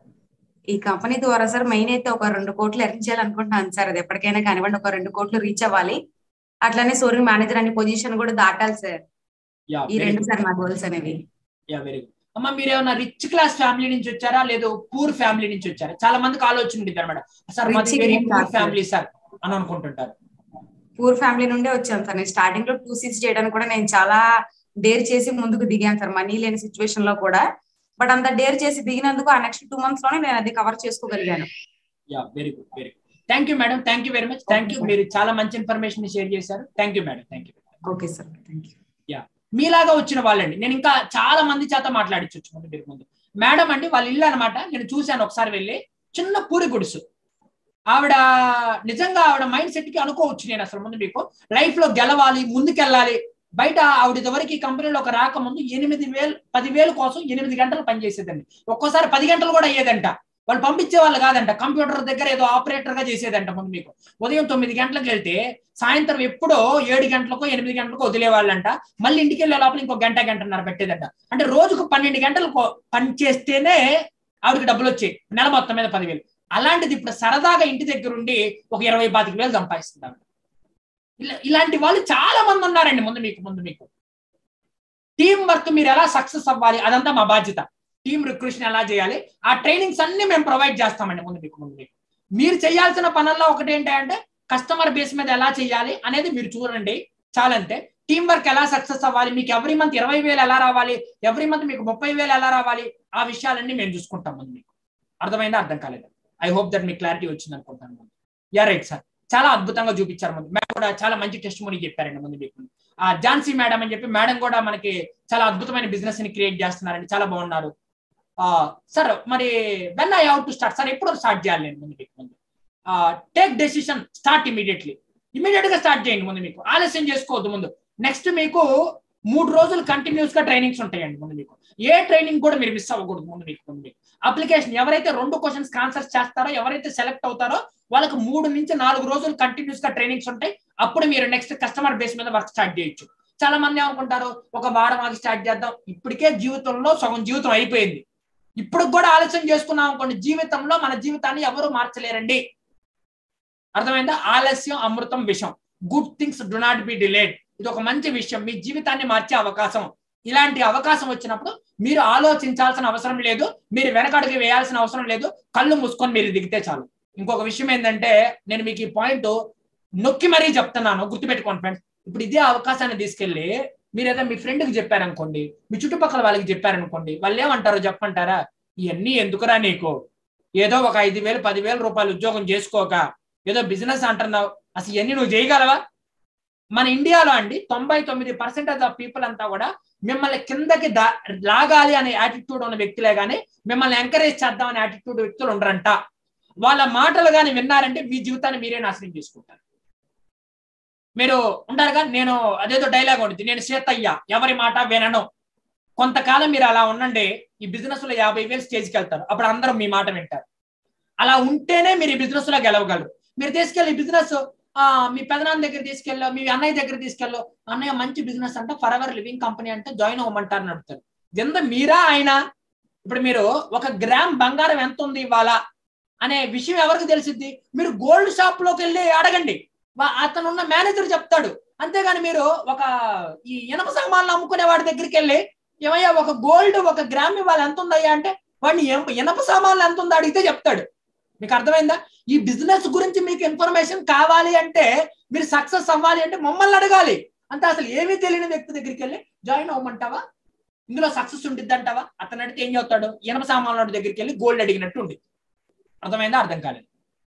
ఈ కంపెనీ ద్వారా సార్ మెయిన్ అయితే ఒక రెండు కోట్లు ఎర్న్ చేయాలనుకుంటున్నాను సార్ అది ఎప్పటికైనా కానివ్వండి ఒక రెండు కోట్లు రీచ్ అవ్వాలి అట్లానే సోరింగ్ మేనేజర్ అనే పొజిషన్ కూడా దాటాలి సార్ యా ఈ రెండు సార్ నా గోల్స్ అనేవి యా వెరీ గుడ్ అమ్మ మీరు ఏమైనా రిచ్ క్లాస్ ఫ్యామిలీ నుంచి వచ్చారా లేదు పూర్ ఫ్యామిలీ నుంచి వచ్చారా చాలా మందికి ఆలోచన ఉంటుంది అనమాట సార్ మాది Rich వెరీ ఏం పూర్ కాదు, sir. ఫ్యామిలీ సార్ అని అనుకుంటుంటారు పూర్ ఫ్యామిలీ నుండే వచ్చాను సార్ నేను స్టార్టింగ్ లో టూ సీట్స్ చేయడానికి కూడా నేను చాలా డేర్ చేసి ముందుకు దిగాను సార్ మనీ లేని సిచ్యువేషన్ లో కూడా బట్ అంత డేర్ చేసి దిగినందుకు ఆ నెక్స్ట్ టూ మంత్స్ లోనే నేను అది కవర్ చేసుకోగలిగాను ya very good very good thank you madam thank you very much thank you మీరు చాలా మంచి ఇన్ఫర్మేషన్ షేర్ చేశారు thank you madam thank you okay sir thank you మీలాగా వచ్చిన వాళ్ళండి నేను ఇంకా చాలా మంది చేత మాట్లాడించవచ్చు ముందు మీరు ముందు మేడం అండి వాళ్ళ ఇల్లు అనమాట నేను చూశాను ఒకసారి వెళ్ళి చిన్న పూరి గుడిసు ఆవిడ నిజంగా ఆవిడ మైండ్ సెట్ కి అనుకోవచ్చు నేను అసలు ముందు మీకు లైఫ్ లో గెలవాలి ముందుకెళ్ళాలి బయట ఆవిడ ఇదివరకు ఈ కంపెనీలో ఒక రాకముందు ఎనిమిది వేలు పది వేలు కోసం ఎనిమిది గంటలు పనిచేసేదండి ఒక్కోసారి పది గంటలు కూడా అయ్యేదంట వాళ్ళు పంపించే వాళ్ళు కాదంట కంప్యూటర్ దగ్గర ఏదో ఆపరేటర్ గా చేసేదంట ముందు మీకు ఉదయం తొమ్మిది గంటలకు వెళ్తే సాయంత్రం ఎప్పుడో ఏడు గంటలకో ఎనిమిది గంటలకో వదిలేవాళ్ళంట మళ్ళీ ఇంటికి వెళ్ళే లోపల ఇంకో గంట గంటన్నర పెట్టేదంట అంటే రోజుకు పన్నెండు గంటలు కో- పని చేస్తేనే ఆవిడకి డబ్బులు వచ్చాయి నెల మొత్తం మీద పదివేలు అలాంటిది ఇప్పుడు సరదాగా ఇంటి దగ్గర ఉండి ఒక ఇరవై పాతిక వేలు సంపాదిస్తుంది ఆవిడ ఇలా- ఇలాంటి వాళ్ళు చాలా మంది ఉన్నారండి ముందు మీకు ముందు మీకు టీం వర్క్ మీరు ఎలా సక్సెస్ అవ్వాలి అదంతా మా బాధ్యత టీం రిక్రూషన్ ఎలా చేయాలి ఆ ట్రైనింగ్స్ అన్ని మేము ప్రొవైడ్ చేస్తామండి ముందు మీకు ముందు మీకు మీరు చేయాల్సిన పనుల్లో ఒకటి ఏంటంటే కస్టమర్ బేస్ మీద ఎలా చేయాలి అనేది మీరు చూడండి చాలంతే టీం వర్క్ ఎలా సక్సెస్ అవ్వాలి మీకు ఎవ్రీ మంత్ ఇరవై వేలు ఎలా రావాలి ఎవ్రీ మంత్ మీకు ముప్పై వేలు ఎలా రావాలి ఆ విషయాలన్నీ మేము చూసుకుంటాం ముందు మీకు అర్థమైందా అర్థం కాలేదు ఐ హోప్ దట్ మీకు క్లారిటీ వచ్చింది అనుకుంటాను ముందు యా రైట్ సార్ చాలా అద్భుతంగా చూపించారు ముందు మేడం కూడా చాలా మంచి టెస్ట్ మనీ చెప్పారండి ముందు మీకు ఆ ఝాన్సీ మేడం అని చెప్పి మేడం కూడా మనకి చాలా అద్భుతమైన బిజినెస్ ని క్రియేట్ చేస్తున్నారండి చాలా బాగున్నారు సార్ మరి when I how to start sir ఎప్పుడు స్టార్ట్ చేయాలి నేను ముందు మీకు ముందు take decision start immediately immediate గా స్టార్ట్ చేయండి ముందు మీకు ఆలస్యం చేసుకోవద్దు ముందు నెక్స్ట్ మీకు మూడు రోజులు కంటిన్యూస్ గా ట్రైనింగ్స్ ఉంటాయండి ముందు మీకు ఏ ట్రైనింగ్ కూడా మీరు మిస్ అవ్వకూడదు ముందు మీకు ముందు మీకు అప్లికేషన్ ఎవరైతే రెండు క్వశ్చన్స్ ఆన్సర్స్ చేస్తారో ఎవరైతే సెలెక్ట్ అవుతారో వాళ్ళకి మూడు నుంచి నాలుగు రోజులు కంటిన్యూస్ గా ట్రైనింగ్స్ ఉంటాయి అప్పుడు మీరు నెక్స్ట్ కస్టమర్ బేస్ మీద వర్క్ స్టార్ట్ చేయొచ్చు చాలా మంది ఏమనుకుంటారు ఒక వారం ఆగి స్టార్ట్ చేద్దాం ఇప్పటికే జీవితంలో సగం జీవితం అయిపోయింది ఇప్పుడు కూడా ఆలస్యం చేసుకున్నాం అనుకోండి జీవితంలో మన జీవితాన్ని ఎవరు మార్చలేరండి అర్థమైందా ఆలస్యం అమృతం విషం good things do not be delayed ఇది ఒక మంచి విషయం మీ జీవితాన్ని మార్చే అవకాశం ఇలాంటి అవకాశం వచ్చినప్పుడు మీరు ఆలోచించాల్సిన అవసరం లేదు మీరు వెనకడుగు వేయాల్సిన అవసరం లేదు కళ్ళు మూసుకొని మీరు దిగితే చాలు ఇంకొక విషయం ఏంటంటే నేను మీకు ఈ పాయింట్ నొక్కి మరీ చెప్తున్నాను గుర్తుపెట్టుకోండి ఫ్రెండ్స్ ఇప్పుడు ఇదే అవకాశాన్ని తీసుకెళ్ళి మీరు ఏదో మీ ఫ్రెండ్కి చెప్పారనుకోండి మీ చుట్టుపక్కల వాళ్ళకి చెప్పారనుకోండి వాళ్ళు ఏమంటారో చెప్పంటారా ఇవన్నీ ఎందుకురా నీకు ఏదో ఒక ఐదు వేలు పదివేల రూపాయలు ఉద్యోగం చేసుకోక ఏదో బిజినెస్ అంటున్నావు అసలు ఇవన్నీ నువ్వు చేయగలవా మన ఇండియాలో అండి తొంభై తొమ్మిది పర్సెంటేజ్ ఆఫ్ పీపుల్ అంతా కూడా మిమ్మల్ని కిందకి దా లాగాలి అనే యాటిట్యూడ్ ఉన్న వ్యక్తులే కానీ మిమ్మల్ని ఎంకరేజ్ చేద్దాం అనే యాటిట్యూడ్ వ్యక్తులు ఉండరంట వాళ్ళ మాటలు కానీ విన్నారంటే మీ జీవితాన్ని మీరే నాశనం చేసుకుంటారు మీరు ఉంటారుగా నేను అదేదో డైలాగ్ ఉంటుంది నేను సీతయ్య ఎవరి మాట వినను కొంతకాలం మీరు అలా ఉండండి ఈ బిజినెస్ లో యాభై వేలు స్టేజ్కి వెళ్తారు అప్పుడు అందరూ మీ మాట వింటారు అలా ఉంటేనే మీరు ఈ బిజినెస్ లో గెలవగలరు మీరు తీసుకెళ్ళి బిజినెస్ ఆ మీ పెదనాన్న దగ్గర తీసుకెళ్ళో మీ అన్నయ్య దగ్గర తీసుకెళ్ళో అన్నయ్య మంచి బిజినెస్ అంటే ఫర్ ఎవర్ లివింగ్ కంపెనీ అంటే జాయిన్ అవ్వమంటారు అని అడుగుతారు ఎంత మీరా ఆయన ఇప్పుడు మీరు ఒక గ్రామ్ బంగారం ఎంత ఉంది ఇవాళ అనే విషయం ఎవరికి తెలిసిద్ది మీరు గోల్డ్ షాప్ లోకి వెళ్ళి అడగండి వా- అతను ఉన్న మేనేజర్ చెప్తాడు అంతేగాని మీరు ఒక ఈ ఇనప సామాన్లు అమ్ముకునే వాడి దగ్గరికి వెళ్ళి ఏమయ్యా ఒక గోల్డ్ ఒక గ్రామ్ ఇవాళ ఎంత ఉందయ్యా అంటే వాడిని ఇనప- ఇనప సామాన్లు ఎంత ఉందో అడిగితే చెప్తాడు మీకు అర్థమైందా ఈ బిజినెస్ గురించి మీకు ఇన్ఫర్మేషన్ కావాలి అంటే మీరు సక్సెస్ అవ్వాలి అంటే మమ్మల్ని అడగాలి అంటే అసలు ఏమీ తెలియని వ్యక్తి దగ్గరికి వెళ్ళి జాయిన్ అవ్వమంటావా ఇందులో సక్సెస్ ఉండిద్ది అంటావా అతను అడిగితే ఏం చెప్తాడు ఇనప సామాన్ల వాడి దగ్గరికి వెళ్ళి గోల్డ్ అడిగినట్టు ఉంది అర్థమైందా అర్థం కాలేదు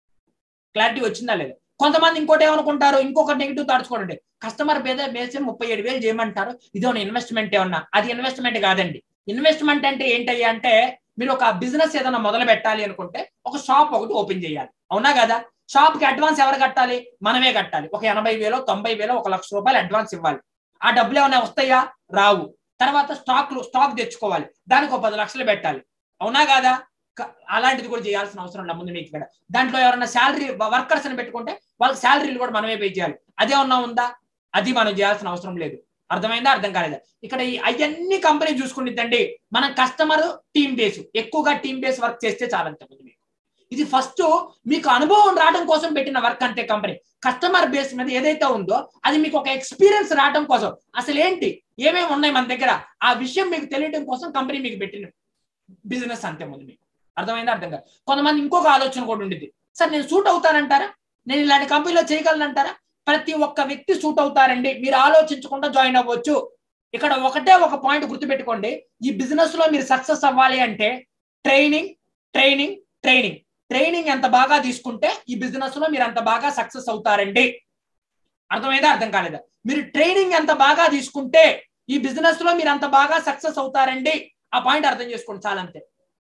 క్లారిటీ వచ్చిందా లేదా కొంతమంది ఇంకోటి ఏమనుకుంటారు ఇంకొక నెగిటివ్ తాడుచుకోండి కస్టమర్ బేద బేసి ముప్పై ఏడు వేలు చేయమంటారు ఇదేమన్నా ఇన్వెస్ట్మెంట్ ఏమన్నా అది ఇన్వెస్ట్మెంట్ కాదండి ఇన్వెస్ట్మెంట్ అంటే ఏంటయ్యా అంటే మీరు ఒక బిజినెస్ ఏదైనా మొదలు పెట్టాలి అనుకుంటే ఒక షాప్ ఒకటి ఓపెన్ చేయాలి అవునా కదా షాప్ కి అడ్వాన్స్ ఎవరు కట్టాలి మనమే కట్టాలి ఒక ఎనభై వేలో తొంభై వేలో ఒక లక్ష రూపాయలు అడ్వాన్స్ ఇవ్వాలి ఆ డబ్బులు ఏమైనా వస్తాయా రావు తర్వాత స్టాక్ స్టాక్ తెచ్చుకోవాలి దానికి ఒక పది లక్షలు పెట్టాలి అవునా కాదా క- అలాంటిది కూడా చేయాల్సిన అవసరం లేదు ముందు మీకు ఇక్కడ దాంట్లో ఎవరైనా శాలరీ వర్కర్స్ అని పెట్టుకుంటే వాళ్ళకి శాలరీలు కూడా మనమే పే చేయాలి అదేమన్నా ఉందా అది మనం చేయాల్సిన అవసరం లేదు అర్థమైందా అర్థం కాలేదా ఇక్కడ ఈ అవన్నీ కంపెనీ చూసుకుంటుందండి మనం కస్టమర్ టీమ్ బేస్ ఎక్కువగా టీమ్ బేస్ వర్క్ చేస్తే చాలంత ముందు మీకు ఇది ఫస్ట్ మీకు అనుభవం రావడం కోసం పెట్టిన వర్క్ అంతే కంపెనీ కస్టమర్ బేస్ మీద ఏదైతే ఉందో అది మీకు ఒక ఎక్స్పీరియన్స్ రావడం కోసం అసలు ఏంటి ఏమేమి ఉన్నాయి మన దగ్గర ఆ విషయం మీకు తెలియడం కోసం కంపెనీ మీకు పెట్టిన బిజినెస్ అంతే ముందు మీకు అర్థమైందా అర్థం కాదు కొంతమంది ఇంకొక ఆలోచన కూడా ఉండిద్ది సార్ నేను సూట్ అవుతానంటారా నేను ఇలాంటి కంపెనీలో చేయగలనంటారా ప్రతి ఒక్క వ్యక్తి సూట్ అవుతారండి మీరు ఆలోచించకుండా జాయిన్ అవ్వచ్చు ఇక్కడ ఒకటే ఒక పాయింట్ గుర్తుపెట్టుకోండి ఈ బిజినెస్ లో మీరు సక్సెస్ అవ్వాలి అంటే ట్రైనింగ్ ట్రైనింగ్ ట్రైనింగ్ ట్రైనింగ్ ఎంత బాగా తీసుకుంటే ఈ బిజినెస్ లో మీరు అంత బాగా సక్సెస్ అవుతారండి అర్థమైందా అర్థం కాలేదా మీరు ట్రైనింగ్ ఎంత బాగా తీసుకుంటే ఈ బిజినెస్ లో మీరు అంత బాగా సక్సెస్ అవుతారండి ఆ పాయింట్ అర్థం చేసుకోండి చాలా అంతే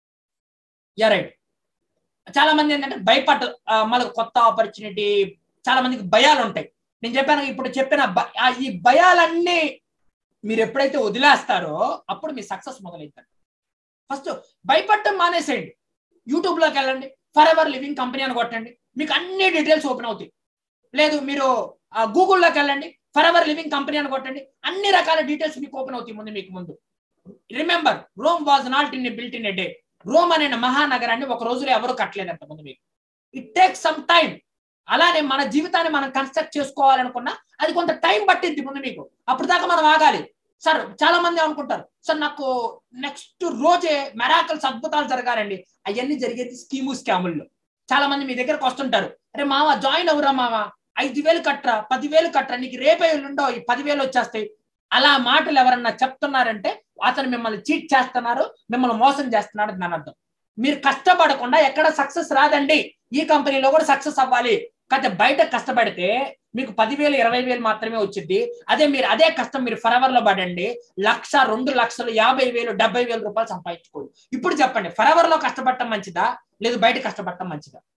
యా రైట్ చాలా మంది ఏంటంటే భయపడ ఆ, మనకు కొత్త ఆపర్చునిటీ చాలా మందికి భయాలు ఉంటాయి నేను చెప్పాను ఇప్పుడు చెప్పిన భ- ఆ ఈ భయాలన్నీ మీరు ఎప్పుడైతే వదిలేస్తారో అప్పుడు మీ సక్సెస్ మొదలవుతారు ఫస్ట్ భయపడటం మానేసేయండి యూట్యూబ్ లోకి వెళ్ళండి ఫర్ ఎవర్ లివింగ్ కంపెనీ అని కొట్టండి మీకు అన్ని డీటెయిల్స్ ఓపెన్ అవుతాయి లేదు మీరు ఆ, గూగుల్లోకి వెళ్ళండి ఫర్ ఎవర్ లివింగ్ కంపెనీ అని కొట్టండి అన్ని రకాల డీటెయిల్స్ మీకు ఓపెన్ అవుతాయి ముందు మీకు ముందు remember Rome was not in built in a day Rome అనే మహానగరాన్ని ఒక రోజులో ఎవరు కట్టలేదంట ముందు మీకు ఇట్ టేక్ సమ్ టైం అలానే మన జీవితాన్ని మనం కన్స్ట్రక్ట్ చేసుకోవాలనుకున్నా అది కొంత టైం పట్టింది ముందు మీకు అప్పుడు దాకా మనం ఆగాలి సార్ చాలా మంది అనుకుంటారు సార్ నాకు నెక్స్ట్ రోజే మెరాకల్స్ అద్భుతాలు జరగాలండి అవన్నీ జరిగేది స్కీము స్కాముల్లో చాలా మంది మీ దగ్గరకు వస్తుంటారు అరే మామ జాయిన్ అవురా మామ ఐదు వేలు కట్టరా పదివేలు కట్టరా నీకు రేపే ఉండో ఈ పదివేలు వచ్చేస్తాయి అలా మాటలు ఎవరన్నా చెప్తున్నారంటే అతను మిమ్మల్ని చీట్ చేస్తున్నారు మిమ్మల్ని మోసం చేస్తున్నాడు అని దాని అర్థం మీరు కష్టపడకుండా ఎక్కడ సక్సెస్ రాదండి ఈ కంపెనీలో కూడా సక్సెస్ అవ్వాలి కాకపోతే బయట కష్టపడితే మీకు పదివేలు ఇరవై వేలు మాత్రమే వచ్చింది అదే మీరు అదే కష్టం మీరు ఫరెవర్ లో పడండి లక్ష రెండు లక్షలు యాభై వేలు డెబ్బై వేలు రూపాయలు సంపాదించుకోండి ఇప్పుడు చెప్పండి ఫరెవర్ లో కష్టపడటం మంచిదా లేదు బయట కష్టపడటం మంచిదా